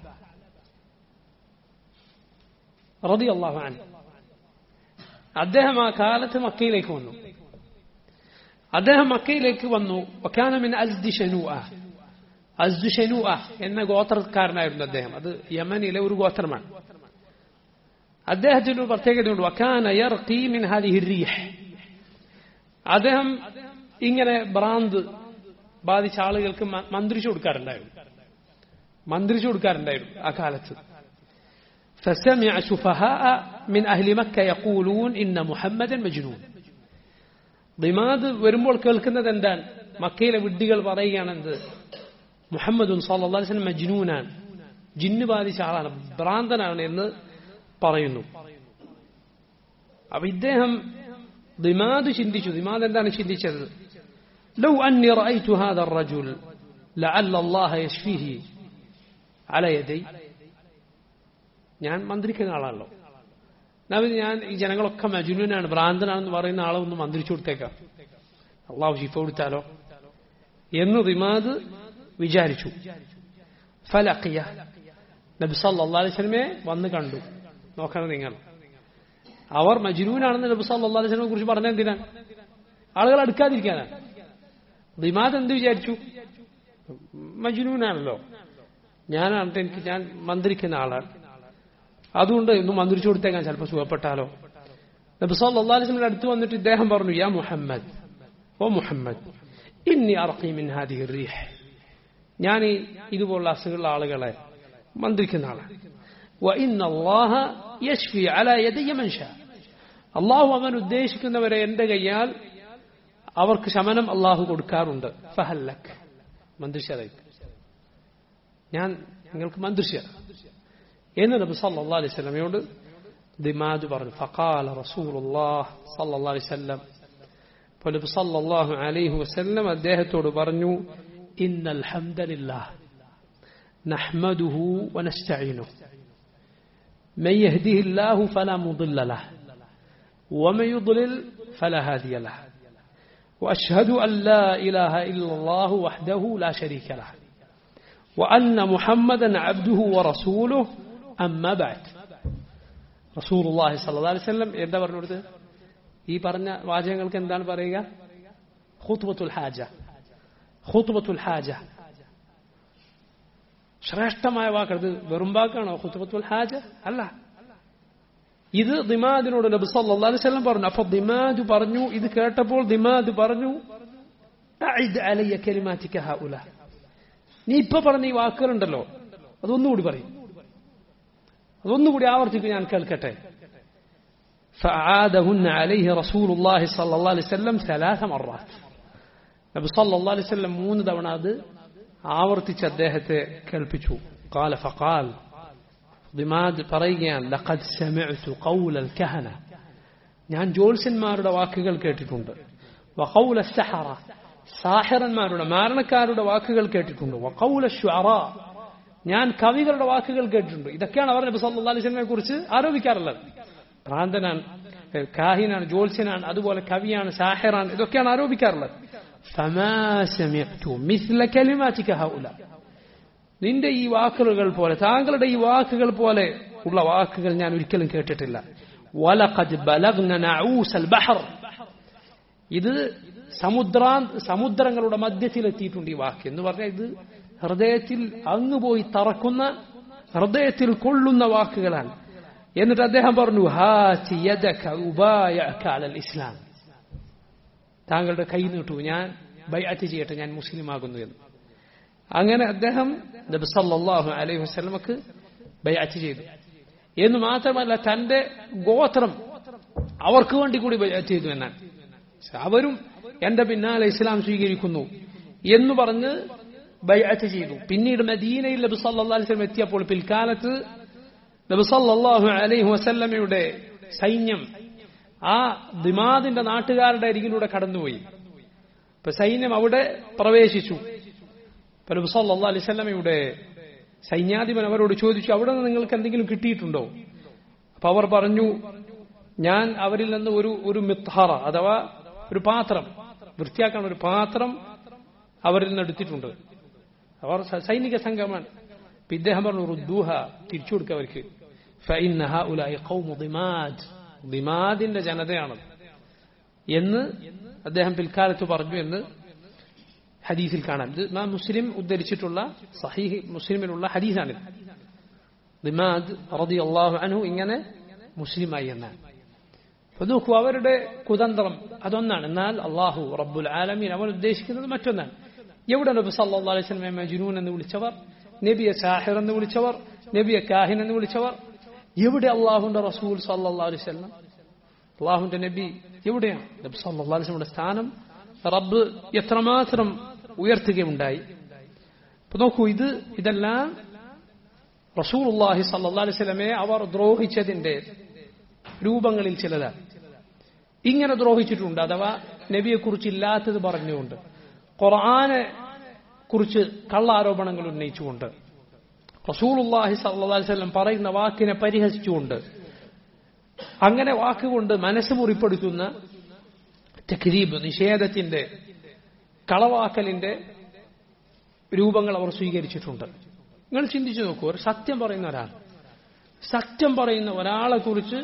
റളിയല്ലാഹു അൻഹു അദ്ദേഹം ആ കാലത്ത് മക്കയിലേക്ക് വന്നു അദ്ദേഹം മക്കയിലേക്ക് വന്നു വക്കാനമിൻ അസ്ദി ഷനൂഅ അസ്ദു ഷനൂഅ എന്ന ഗോത്രക്കാരനായിരുന്നു അദ്ദേഹം അത് യമനിലെ ഒരു ഗോത്രമാണ് അദ്ദേഹത്തിന് ഒരു പ്രത്യേകതയുണ്ട് വക്കാന യർഖി മിൻ ഹാദിഹി റീഹ് അദ്ദേഹം ഇങ്ങനെ ഭ്രാന്ത് ബാധിച്ച ആളുകൾക്ക് മന്ത്രിച്ചു കൊടുക്കാറുണ്ടായിരുന്നു മന്ത്രിച്ചു കൊടുക്കാറുണ്ടായിരുന്നു ആ കാലത്ത് فسمع سفهاء من أهل مكة يقولون إن محمدا مجنون ദിമാദ് വരുമ്പോൾ കേൾക്കുന്നത് എന്താണ് മക്കയിലെ വിഡ്ഢികൾ പറയുകയാണെന്ത് മുഹമ്മദുൻ സല്ലല്ലാഹു അലൈഹി വസല്ലം മജ്നൂനാണ് ജിന്ന് ബാധിച്ച ആളാണ് ഭ്രാന്തനാണ് എന്ന് പറയുന്നു അപ്പൊ ഇദ്ദേഹം ദിമാദ് ചിന്തിച്ചു ദിമാദ് എന്താണ് ചിന്തിച്ചത് ലൗ അന്നി റഅയ്തു ഹാദ الرجل لعل الله يشفيه على يدي ഞാൻ മന്ത്രിക്കുന്ന ആളാണല്ലോ നബി ഞാൻ ഈ ജനങ്ങളൊക്കെ മജുനുനാണ് ഭ്രാന്തനാണെന്ന് പറയുന്ന ആളെ ഒന്ന് മന്ത്രിച്ചു കൊടുത്തേക്കാം അള്ളാഹു ഷിഫ കൊടുത്താലോ എന്ന് റിമാദ് വിചാരിച്ചു ഫലഖിയ നബി സല്ലല്ലാഹു അലൈഹി വസല്ലമയെ വന്ന് കണ്ടു നോക്കണം നിങ്ങൾ അവർ മജ്നൂനാണെന്ന് നബി സല്ലല്ലാഹു അലൈഹി വസല്ലമയെ കുറിച്ച് പറഞ്ഞ എന്തിനാണ് ആളുകൾ അടുക്കാതിരിക്കാനാണ് റിമാദ് എന്ത് വിചാരിച്ചു മജ്നൂനാണല്ലോ ഞാനാണ് എനിക്ക് ഞാൻ മന്ത്രിക്കുന്ന ആളാണ് അതുകൊണ്ട് ഒന്ന് മന്ത്രിച്ചു കൊടുത്തേക്കാൻ ചിലപ്പോൾ സുഖപ്പെട്ടാലോ നബി സല്ലല്ലാഹു അലൈഹി വസല്ലം അടുത്ത് വന്നിട്ട് ഇദ്ദേഹം പറഞ്ഞു യാ മുഹമ്മദ് ഓ മുഹമ്മദ് ഇന്നി അർഖി മിൻ ഹാദിഹി റീഹ് ഞാൻ ഈ ഇതുപോലുള്ള അസുഖമുള്ള ആളുകളെ മന്ത്രിക്കുന്ന ആളാണ് وإن الله يشفي على يدي من شاء അള്ളാഹു അവൻ ഉദ്ദേശിക്കുന്നവരെ എന്റെ കയ്യാൽ അവർക്ക് ശമനം അള്ളാഹു കൊടുക്കാറുണ്ട് ഫഹല്ലക് മന്ത്രിച്ചതായി ഞാൻ നിങ്ങൾക്ക് മന്ത്രിച്ച എന്ന് നബി സല്ലല്ലാഹു അലൈഹി വസല്ലമയോട് ദിമാദ് പറഞ്ഞു ഫഖാല റസൂലുള്ളാഹ് സല്ലല്ലാഹു അലൈഹി വസല്ലം അപ്പോൾ നബി സല്ലല്ലാഹു അലൈഹി വസല്ലം അദ്ദേഹത്തോട് പറഞ്ഞു ഇന്നൽ ഹംദലില്ലാഹ് നഹ്മദുഹു വനസ്തഈനുഹു من يهده الله فلا مضل له ومن يضلل فلا هادي له واشهد ان لا اله الا الله وحده لا شريك له وان محمدا عبده ورسوله اما بعد റസൂൽ അള്ളാഹി സല്ലാ അലൈഹി സ്വലം എന്താ പറഞ്ഞു കൊടുത്തത് ഈ പറഞ്ഞ വാചകങ്ങൾക്ക് എന്താണ് പറയുക ഖുത്ബത്തുൽ ഹാജ ഖുത്ബത്തുൽ ഹാജ ശ്രേഷ്ഠമായ വാക്കത് വെറും വാക്കാണോ ഖുത്ബത്തുൽ ഹാജ അല്ല ഇത് ദിമാദിനോട് നബി സല്ലല്ലാഹു അലൈഹി വസല്ലം പറഞ്ഞു അപ്പോൾ ദിമാദ് പറഞ്ഞു ഇത് കേട്ടപ്പോൾ ദിമാദ് പറഞ്ഞു അഇദ് അലയ്യ കലിമാതിക ഹൗല നീ ഇപ്പൊ പറഞ്ഞ ഈ വാക്കുകളുണ്ടല്ലോ അതൊന്നുകൂടി പറയും അതൊന്നുകൂടി ആവർത്തിക്ക് ഞാൻ കേൾക്കട്ടെ فأعادهن عليه رسول الله صلى الله عليه وسلم ثلاث مرات നബി സല്ലല്ലാഹു അലൈഹി വസല്ലം മൂന്ന് തവണ അത് ആവർത്തിച്ച് അദ്ദേഹത്തെ കേൾപ്പിച്ചു قال فقال ദിമാദ് പറയുകയാണ് ലഖദ് സമിഅ്തു ഖൗല الكهنة ഞാൻ ജോത്സ്യന്മാരുടെ വാക്കുകൾ കേട്ടിട്ടുണ്ട് വഖൗല السحرة സാഹിറന്മാരുടെ മാരണക്കാരുടെ വാക്കുകൾ കേട്ടിട്ടുണ്ട് വഖൗല الشعراء ഞാൻ കവികളുടെ വാക്കുകൾ കേട്ടിട്ടുണ്ട് ഇതൊക്കെയാണ് അവർ നബി സല്ലല്ലാഹു അലൈഹി വസല്ലമയെ കുറിച്ച് ആരോപിക്കാറുള്ളത് ഭ്രാന്തനാണ് ഏഹ് കാഹിനാണ് ജ്യോത്സ്യനാണ് അതുപോലെ കവിയാണ് സാഹിറാണ് ഇതൊക്കെയാണ് ആരോപിക്കാറുള്ളത് ഫമാ സമിഅ്തു മിസ്ല കലിമാതിക ഹൗല നിന്റെ ഈ വാക്കുകൾ പോലെ താങ്കളുടെ ഈ വാക്കുകൾ പോലെ ഉള്ള വാക്കുകൾ ഞാൻ ഒരിക്കലും കേട്ടിട്ടില്ല വലഖദ് ബലഗ്ന നഊസൽ ബഹർ ഇത് സമുദ്രാ സമുദ്രങ്ങളുടെ മധ്യത്തിലെത്തിയിട്ടുണ്ട് ഈ വാക്ക് എന്ന് പറഞ്ഞാൽ ഇത് ഹൃദയത്തിൽ അങ്ങ് പോയി തറക്കുന്ന ഹൃദയത്തിൽ കൊള്ളുന്ന വാക്കുകളാണ് എന്നിട്ട് അദ്ദേഹം പറഞ്ഞു ഹാറ്റി യദക ഉബായഅക അലൽ ഇസ്ലാം താങ്കളുടെ കൈ നീട്ടു ഞാൻ ബൈഅത്ത് ചെയ്യട്ടെ ഞാൻ മുസ്ലിം ആകുന്നു എന്ന് അങ്ങനെ അദ്ദേഹം നബി സല്ലല്ലാഹു അലൈഹി വസല്ലമക്ക് ബൈഅത്ത് ചെയ്തു എന്ന് മാത്രമല്ല തന്റെ ഗോത്രം അവർക്ക് വേണ്ടി കൂടി ബൈഅത്ത് ചെയ്തു എന്നാണ് അവരും എന്റെ പിന്നാലെ ഇസ്ലാം സ്വീകരിക്കുന്നു എന്ന് പറഞ്ഞ് ബൈഅത്ത് ചെയ്തു പിന്നീട് മദീനയിൽ നബി സല്ലല്ലാഹു അലൈഹി വസല്ലം എത്തിയപ്പോൾ പിൽക്കാലത്ത് നബി സല്ലല്ലാഹു അലൈഹി വസല്ലമയുടെ സൈന്യം ആ ദിമാദിന്റെ നാട്ടുകാരുടെ അരികിലൂടെ കടന്നുപോയി ഇപ്പൊ സൈന്യം അവിടെ പ്രവേശിച്ചു ഇപ്പൊ നബി സല്ലല്ലാഹു അലൈഹി വസല്ലമയുടെ സൈന്യാധിപൻ അവരോട് ചോദിച്ചു അവിടെ നിന്ന് നിങ്ങൾക്ക് എന്തെങ്കിലും കിട്ടിയിട്ടുണ്ടോ അപ്പൊ അവർ പറഞ്ഞു ഞാൻ അവരിൽ നിന്ന് ഒരു ഒരു മിത്ഹറ അഥവാ ഒരു പാത്രം വൃത്തിയാക്കാൻ ഒരു പാത്രം അവരിൽ നിന്ന് എടുത്തിട്ടുണ്ട് അവർ സ- സൈനിക സംഘമാണ് അപ്പൊ ഇദ്ദേഹം പറഞ്ഞു റുദ്ദൂഹ തിരിച്ചു കൊടുക്കുക അവർക്ക് ഫഇന്ന ഹഉലാഇ ഖൗമു ദിമാദ് ദിമാദിന്റെ ജനതയാണ് എന്ന് അദ്ദേഹം പിൽക്കാലത്ത് പറഞ്ഞു എന്ന് ഹദീസിൽ കാണാം ഇത് ഇമാം മുസ്ലിം ഉദ്ധരിച്ചിട്ടുള്ള സഹീഹ് മുസ്ലിമിലുള്ള ഹദീസാണിത് ദിമാദ് റളിയല്ലാഹു അൻഹു ഇങ്ങനെ മുസ്ലിമായി എന്നാണ് അപ്പൊ നോക്കൂ അവരുടെ കുതന്ത്രം അതൊന്നാണ് എന്നാൽ അള്ളാഹു റബ്ബുൽ ആലമീൻ അവൻ ഉദ്ദേശിക്കുന്നത് മറ്റൊന്നാണ് എവിടെ നബി സല്ലല്ലാഹു അലൈഹി വസല്ലമയെ മജ്നൂൻ എന്ന് വിളിച്ചവർ നബിയെ സാഹിർ എന്ന് വിളിച്ചവർ നബിയെ കാഹിൻ എന്ന് വിളിച്ചവർ എവിടെ അള്ളാഹുന്റെ റസൂൽ സല്ലല്ലാഹു അലൈഹി വസല്ലം അള്ളാഹുന്റെ നബി എവിടെയാണ് നബി സല്ലല്ലാഹു അലൈഹി വസല്ലമയുടെ സ്ഥാനം റബ്ബ് എത്രമാത്രം ഉയർത്തുകയുണ്ടായി അപ്പൊ നോക്കൂ ഇത് ഇതെല്ലാം റസൂലുള്ളാഹി സല്ലല്ലാഹു അലൈഹി വസല്ലമയെ അവർ ദ്രോഹിച്ചതിന്റെ രൂപങ്ങളിൽ ചിലതാണ് ഇങ്ങനെ ദ്രോഹിച്ചിട്ടുണ്ട് അഥവാ നബിയെക്കുറിച്ച് ഇല്ലാത്തത് പറഞ്ഞുകൊണ്ട് ഖുർആനെ കുറിച്ച് കള്ളാരോപണങ്ങൾ ഉന്നയിച്ചുകൊണ്ട് റസൂലുള്ളാഹി സല്ലല്ലാഹു അലൈഹി വസല്ലം പറയുന്ന വാക്കിനെ പരിഹസിച്ചുകൊണ്ട് അങ്ങനെ വാക്കുകൊണ്ട് മനസ്സ് മുറിപ്പെടുത്തുന്ന തക്രീബ് നിഷേധത്തിന്റെ കളവാക്കലിന്റെ രൂപങ്ങൾ അവർ സ്വീകരിച്ചിട്ടുണ്ട് നിങ്ങൾ ചിന്തിച്ചു നോക്കൂ ഒരു സത്യം പറയുന്ന ഒരാൾ സത്യം പറയുന്ന ഒരാളെ കുറിച്ച്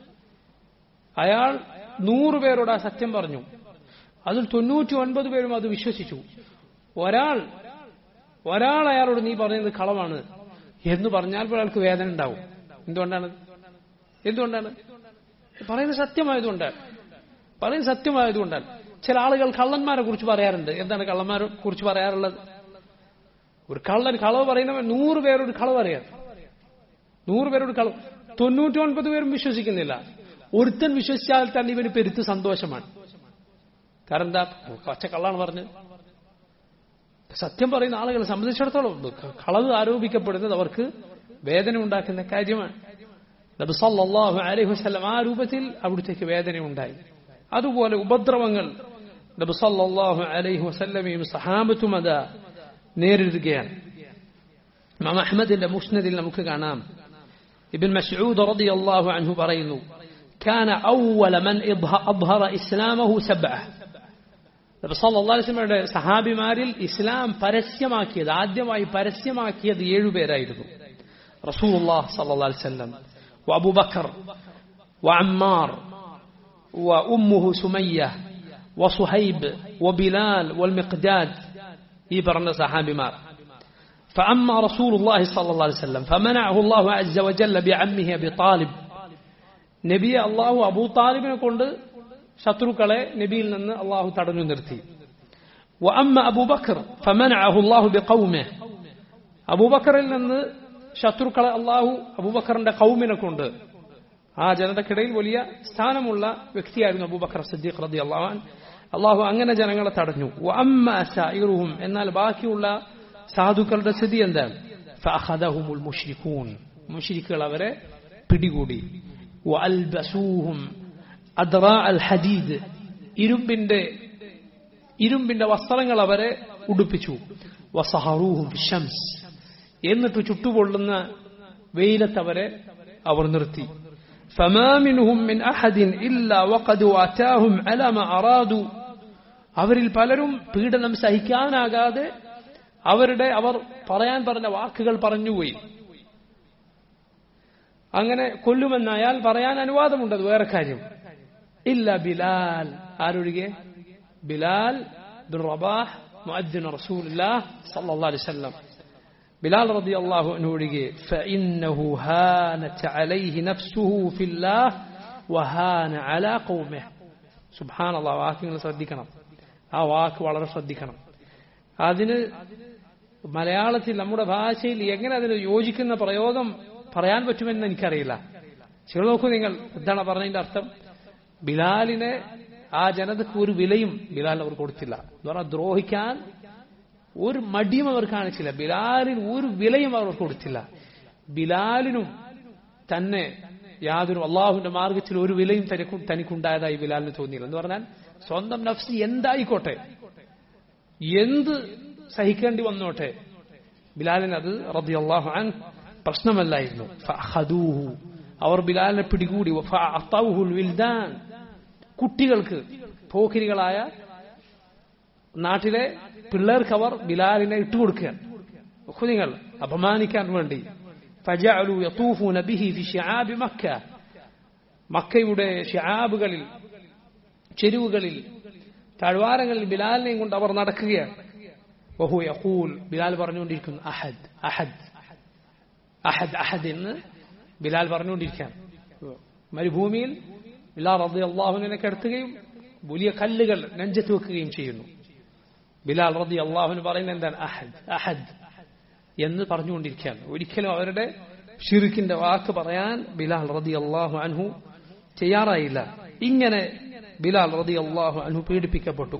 അയാൾ നൂറ് പേരോട് ആ സത്യം പറഞ്ഞു അതിൽ തൊണ്ണൂറ്റി ഒൻപത് പേരും അത് വിശ്വസിച്ചു ഒരാൾ ഒരാൾ അയാളോട് നീ പറയുന്നത് കളവാണ് എന്ന് പറഞ്ഞാൽ ഇപ്പോൾ അയാൾക്ക് വേദന ഉണ്ടാവും എന്തുകൊണ്ടാണ് എന്തുകൊണ്ടാണ് പറയുന്നത് സത്യമായതുകൊണ്ടാണ് പറയുന്നത് സത്യമായതുകൊണ്ടാണ് ചില ആളുകൾ കള്ളന്മാരെ കുറിച്ച് പറയാറുണ്ട് എന്താണ് കള്ളന്മാരെ കുറിച്ച് പറയാറുള്ളത് ഒരു കള്ളൻ കളവ് പറയുന്നവൻ നൂറ് പേരോട് കളവ് അറിയാം നൂറ് പേരോട് കളവ് തൊണ്ണൂറ്റി ഒൻപത് പേരും വിശ്വസിക്കുന്നില്ല ഒരുത്തൻ വിശ്വസിച്ചാൽ തന്നെ ഇവന് പെരുത്ത് സന്തോഷമാണ് കാരണം എന്താ പച്ച കള്ളാണ് പറഞ്ഞ് സത്യം പറയുന്ന ആളുകളെ സംബന്ധിച്ചിടത്തോളം കളവ് ആരോപിക്കപ്പെടുന്നത് അവർക്ക് വേദന ഉണ്ടാക്കുന്ന കാര്യമാണ് നബി സല്ലല്ലാഹു അലൈഹി വസല്ലം ആ രൂപത്തിൽ അവിടുത്തേക്ക് വേദന ഉണ്ടായി അതുപോലെ ഉപദ്രവങ്ങൾ നബി സല്ലല്ലാഹു അലൈഹി വസല്ലമയും സഹാബത്തും അത് നേരിടുകയാണ് ഇമാം അഹ്മദിന്റെ മുസ്നദിൽ നമുക്ക് കാണാം ഇബിൻ മസ്ഊദ് റളിയല്ലാഹു അൻഹു പറയുന്നു كان أول من أظهر إسلامه سبعة നബി സല്ലല്ലാഹു അലൈഹി വസല്ലമയുടെ സഹാബിമാരിൽ ഇസ്ലാം പരസ്യമാക്കിയത് ആദ്യമായി പരസ്യമാക്കിയത് ഏഴുപേരായിരുന്നു റസൂലുള്ളാഹ് സല്ലല്ലാഹു അലൈഹി വസല്ലം وأبو بكر وعمار وأمه سمية وصهيب وبلال والمقداد يبرن صحابي مار فأما رسول الله صلى الله عليه وسلم فمنعه الله عز وجل بعمه أبي طالب നബിയെ അള്ളാഹു അബൂ താലിബിനെ കൊണ്ട് ശത്രുക്കളെ നബിയിൽ നിന്ന് അള്ളാഹു തടഞ്ഞു നിർത്തി وأما أبو بكر فمنعه الله بقومه أبو بكر നിന്ന് ശത്രുക്കളെ അള്ളാഹു അബൂബക്കറിന്റെ കൗമിനെ കൊണ്ട് ആ ജനതക്കിടയിൽ വലിയ സ്ഥാനമുള്ള വ്യക്തിയായിരുന്നു അബൂബക്കർ സിദ്ദീഖ് റതി അള്ളാഹാൻ അള്ളാഹു അങ്ങനെ ജനങ്ങളെ തടഞ്ഞു വഅമ്മ സൈറുഹും എന്നാൽ ബാക്കിയുള്ള സാധുക്കളുടെ സ്ഥിതി എന്താണ് ഫഅഖദഹുമുൽ മുശ്രിക്കൂൻ മുശ്രിക്കുകൾ അവരെ പിടികൂടി വഅൽബസൂഹും അദ്റാ അൽ ഹദീദ് ഇരുമ്പിന്റെ ഇരുമ്പിന്റെ വസ്ത്രങ്ങൾ അവരെ ഉടുപ്പിച്ചു വസഹറൂഹും ഷംസ് എന്നിട്ട് ചുട്ടുപൊള്ളുന്ന വെയിലത്തവരെ അവർ നിർത്തി فما منهم من أحد إلا وقد واتاهم على ما أرادوا അവരിൽ പലരും പീഡനം സഹിക്കാനാകാതെ അവരുടെ അവർ പറയാൻ പറഞ്ഞ വാക്കുകൾ പറഞ്ഞുപോയി അങ്ങനെ കൊല്ലുമെന്ന് അയാൾ പറയാൻ അനുവാദമുണ്ട് അത് വേറെ കാര്യം ഇല്ല ബിലാൽ ആരൊഴികെ ബിലാൽ ബിൻ റബാഹ് മുഅദ്ദിൻ റസൂലുള്ളാഹ് സല്ലല്ലാഹു അലൈഹി വസല്ലം ബിലാൽ റളിയല്ലാഹു അൻഹു ഒഴികെ ഫഇന്നഹു ഹാനത അലൈഹി നഫ്സുഹു ഫില്ലാഹ് വഹാന അലാ ഖൗമിഹി സുബ്ഹാനല്ലാഹ് വാക്ക് നിങ്ങൾ ശ്രദ്ധിക്കണം ആ വാക്ക് വളരെ ശ്രദ്ധിക്കണം അതിന് മലയാളത്തിൽ നമ്മുടെ ഭാഷയിൽ എങ്ങനെ അതിന് യോജിക്കുന്ന പ്രയോഗം പറയാൻ പറ്റുമെന്ന് എനിക്കറിയില്ല ചില നോക്കൂ നിങ്ങൾ എന്താണ് പറഞ്ഞതിന്റെ അർത്ഥം ബിലാലിനെ ആ ജനതയ്ക്ക് ഒരു വിലയും ബിലാൽ അവർ കൊടുത്തില്ല എന്ന് പറഞ്ഞാൽ ദ്രോഹിക്കാൻ ഒരു മടിയും അവർ കാണിച്ചില്ല ബിലാലിന് ഒരു വിലയും അവർ കൊടുത്തില്ല ബിലാലിനും തന്നെ യാതൊരു അള്ളാഹുവിന്റെ മാർഗത്തിൽ ഒരു വിലയും തനിക്ക് തനിക്കുണ്ടായതായി ബിലാലിന് തോന്നിയില്ല എന്ന് പറഞ്ഞാൽ സ്വന്തം നഫ്സ് എന്തായിക്കോട്ടെ എന്ത് സഹിക്കേണ്ടി വന്നോട്ടെ ബിലാലിന് അത് റബി അള്ളാഹു അൻ പ്രശ്നമല്ലായിരുന്നു ഫഅഖദൂഹു. അവർ ബിലാലിനെ പിടികൂടി ഫഅഅതൗഹുൽ വിൽദാൻ. കുട്ടികൾക്ക് പോക്കിരികളായ നാട്ടിലെ പിള്ളേർക്ക് അവർ ബിലാലിനെ ഇട്ടുകൊടുക്കുകയാണ് നോക്കൂ നിങ്ങൾ അപമാനിക്കാൻ വേണ്ടി ഫജഅലു യതൂഫൂന ബിഹി ഫി ശിആബി മക്ക മക്കയുടെ ഷിആബുകളിൽ ചെരുവുകളിൽ താഴ്വാരങ്ങളിൽ ബിലാലിനെയും കൊണ്ട് അവർ നടക്കുകയാണ് വഹു യഖൂൽ ബിലാൽ പറഞ്ഞുകൊണ്ടിരിക്കുന്നു അഹദ് അഹദ് അഹദ് അഹദ് എന്ന് ബിലാൽ പറഞ്ഞുകൊണ്ടിരിക്കുകയാണ് മരുഭൂമിയിൽ ബിലാൽ റബി അള്ളാഹുവിനെ കിടത്തുകയും വലിയ കല്ലുകൾ നെഞ്ചത്ത് വെക്കുകയും ചെയ്യുന്നു ബിലാൽ റബി അള്ളാഹുവിന് പറയുന്നത് എന്താണ് അഹദ് അഹദ് എന്ന് പറഞ്ഞുകൊണ്ടിരിക്കുകയാണ് ഒരിക്കലും അവരുടെ ഷിറിക്കിന്റെ വാക്ക് പറയാൻ ബിലാൽ റതി അള്ളാഹു അൻഹു ചെയ്യാറായില്ല ഇങ്ങനെ ബിലാൽ റതി അള്ളാഹു അൻഹു പീഡിപ്പിക്കപ്പെട്ടു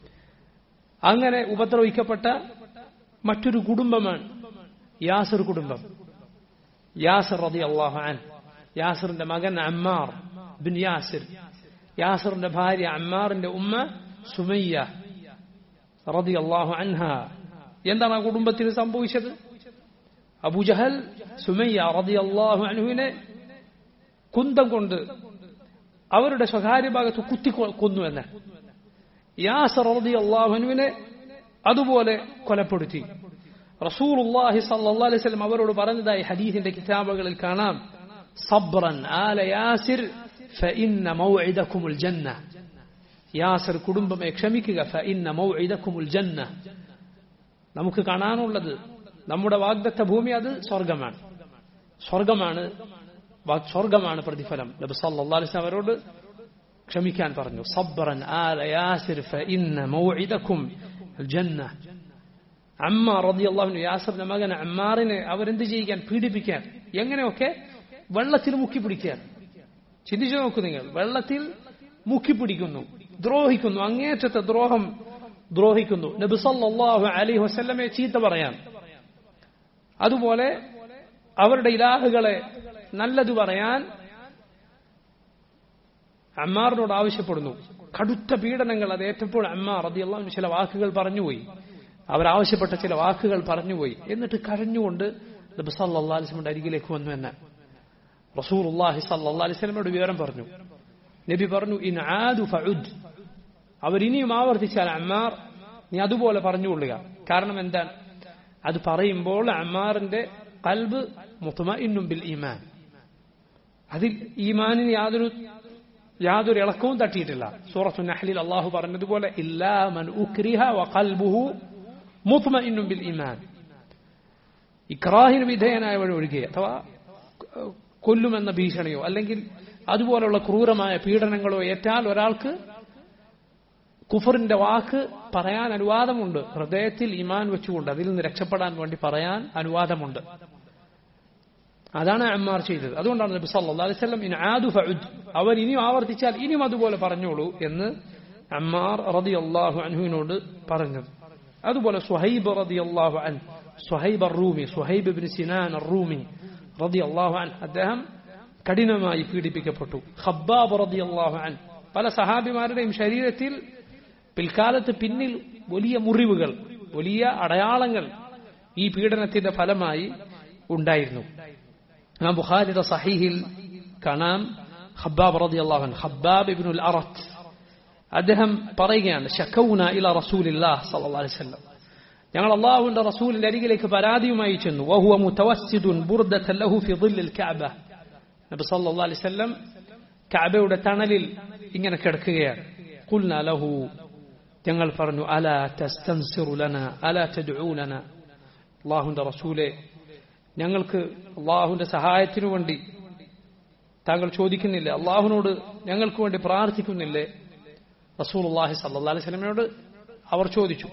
അങ്ങനെ ഉപദ്രവിക്കപ്പെട്ട മറ്റൊരു കുടുംബമാണ് യാസർ കുടുംബം യാസർ റതി അള്ളാഹു അൻ യാസറിന്റെ മകൻ അമ്മാർ ബിൻ യാസിർ യാസറിന്റെ ഭാര്യ അമ്മാറിന്റെ ഉമ്മ സുമയ്യ റതി അള്ളാഹു അൻഹ എന്താണ് ആ കുടുംബത്തിന് സംഭവിച്ചത് അബുജഹൽ സുമയ്യ റതി അള്ളാഹു അൻഹുവിനെ കുന്തം കൊണ്ട് അവരുടെ സ്വകാര്യ ഭാഗത്ത് കുത്തി കൊന്നു എന്ന് യാസർ റതി അള്ളാഹുനുവിനെ അതുപോലെ കൊലപ്പെടുത്തി റസൂലുള്ളാഹി സല്ലല്ലാഹു അലൈഹി വസല്ലം അവരോട് പറഞ്ഞതായി ഹദീസിന്റെ കിതാബുകളിൽ കാണാം സബ്റൻ ആല യാസിർ ഫഇന്ന മൗഇദകുമുൽ ജന്ന യാസിർ കുടുംബമെ ക്ഷമിക്കുക ഫഇന്ന മൗഇദകുമുൽ ജന്ന നമുക്ക് കാണാനുള്ളത് നമ്മുടെ വാഗ്ദത്ത ഭൂമി അത് സ്വർഗമാണ് സ്വർഗമാണ് സ്വർഗമാണ് പ്രതിഫലം നബി സല്ലല്ലാഹു അലൈഹി വസല്ലം അവരോട് ക്ഷമിക്കാൻ പറഞ്ഞു സബ്റൻ ആല യാസിർ ഫഇന്ന മൗഇദകും ജന്ന അമ്മ റളിയല്ലാഹു യാസിറിന്റെ മകൻ അമ്മാറിനെ അവരെന്ത് ചെയ്യിക്കാൻ പീഡിപ്പിക്കാൻ എങ്ങനെയൊക്കെ വെള്ളത്തിൽ മുക്കി പിടിക്കാൻ ചിന്തിച്ചു നോക്കൂ നിങ്ങൾ വെള്ളത്തിൽ മുക്കി പിടിക്കുന്നു ദ്രോഹിക്കുന്നു അങ്ങേറ്റത്തെ ദ്രോഹം ദ്രോഹിക്കുന്നു നബി സല്ലല്ലാഹു അലൈഹി വസല്ലമയെ ചീത്ത പറയാൻ അതുപോലെ അവരുടെ ഇലാഹുകളെ നല്ലത് പറയാൻ അമ്മാറിനോട് ആവശ്യപ്പെടുന്നു കടുത്ത പീഡനങ്ങൾ അത് ഏറ്റപ്പോൾ അമ്മാർ റളിയല്ലാഹു ചില വാക്കുകൾ പറഞ്ഞുപോയി അവരാവശ്യപ്പെട്ട ചില വാക്കുകൾ പറഞ്ഞുപോയി എന്നിട്ട് കരഞ്ഞുകൊണ്ട് നബി സല്ലല്ലാഹു അലൈഹി വസല്ലമയുടെ അരികിലേക്ക് വന്നു എന്ന് റസൂലുള്ളാഹി സല്ലല്ലാഹു അലൈഹി വസല്ലമയുടെ വിവരം പറഞ്ഞു നബി പറഞ്ഞു ഇൻ ആദു ഫഉദ് അവരിനിയും ആവർത്തിച്ചാൽ അമ്മാർ നീ അതുപോലെ പറഞ്ഞുകൊള്ളുക കാരണം എന്താണ് അത് പറയുമ്പോൾ അമ്മാറിന്റെ കൽബ് മുത്തമഇന്നും ബിൽ ഈമാൻ അതിൽ ഈമാനിന് യാതൊരു യാതൊരു ഇളക്കവും തട്ടിയിട്ടില്ല സൂറത്തു നഹ്ലിൽ അള്ളാഹു പറഞ്ഞതുപോലെ ഇല്ലാ മൻ ഉക്രിഹ വഖൽബുഹു മുത്മഇന്നും ബിൽ ഈമാൻ ഇക്രാഹിന് വിധേയനായവർ ഒഴികെ അഥവാ കൊല്ലുമെന്ന ഭീഷണിയോ അല്ലെങ്കിൽ അതുപോലുള്ള ക്രൂരമായ പീഡനങ്ങളോ ഏറ്റാൽ ഒരാൾക്ക് കുഫറിന്റെ വാക്ക് പറയാൻ അനുവാദമുണ്ട് ഹൃദയത്തിൽ ഇമാൻ വെച്ചുകൊണ്ട് അതിൽ നിന്ന് രക്ഷപ്പെടാൻ വേണ്ടി പറയാൻ അനുവാദമുണ്ട് അതാണ് അമ്മാർ ചെയ്തത് അതുകൊണ്ടാണ് നബി സല്ലല്ലാഹു അലൈഹി വസല്ലം ഇൻ ആദു ഫഉദ് അവർ ഇനിയും ആവർത്തിച്ചാൽ ഇനിയും അതുപോലെ പറഞ്ഞോളൂ എന്ന് അമ്മാർ റളിയല്ലാഹു അൻഹുവിനോട് പറഞ്ഞത് അതുപോലെ സുഹൈബ് റളിയല്ലാഹു അൻ സുഹൈബ് റൂമി സുഹൈബ് ഇബ്നു സിനാൻ റൂമി റളിയല്ലാഹു അൻ അദ്ദേഹം കഠിനമായി പീഡിപ്പിക്കപ്പെട്ടു ഖബ്ബാബ് റളിയല്ലാഹു അൻ പല സഹാബിമാരുടെയും ശരീരത്തിൽ പിൽക്കാലത്ത് പിന്നിൽ വലിയ മുറിവുകൾ വലിയ അടയാളങ്ങൾ ഈ പീഡനത്തിന്റെ ഫലമായി ഉണ്ടായിരുന്നു ആ ബുഖാരിയുടെ സഹീഹിൽ കാണാം ഖബ്ബാബ് റളിയല്ലാഹു അൻഹു ഖബ്ബാബ് ഇബ്നുൽ അറത്ത് അദ്ദേഹം പറയുകയാണ് ഷക്കൗന ഇല റസൂലില്ലാഹ് സല്ലല്ലാഹു അലൈഹി വസല്ലം ഞങ്ങൾ അള്ളാഹുവിന്റെ റസൂലിന്റെ അരികിലേക്ക് പരാതിയുമായി ചെന്നു വഹുവ മുതവസ്സിദുൻ ബുർദത്തൻ ലഹു ഫി ധില്ലിൽ കഅബ നബി സല്ലല്ലാഹു അലൈഹി വസല്ലം കഅബയുടെ തണലിൽ ഇങ്ങനെ കിടക്കുകയാണ് ഖുൽന ലഹു ഞങ്ങൾ പറഞ്ഞു അല തസ്തൻസിറു ലന അല തദ്ഊലന അള്ളാഹുവിന്റെ റസൂലെ ഞങ്ങൾക്ക് അള്ളാഹുവിന്റെ സഹായത്തിനു വേണ്ടി താങ്കൾ ചോദിക്കുന്നില്ലേ അള്ളാഹുവിനോട് ഞങ്ങൾക്ക് വേണ്ടി പ്രാർത്ഥിക്കുന്നില്ലേ റസൂൽ അള്ളാഹി സല്ലാ അലൈഹി സ്വലമിനോട് അവർ ചോദിച്ചു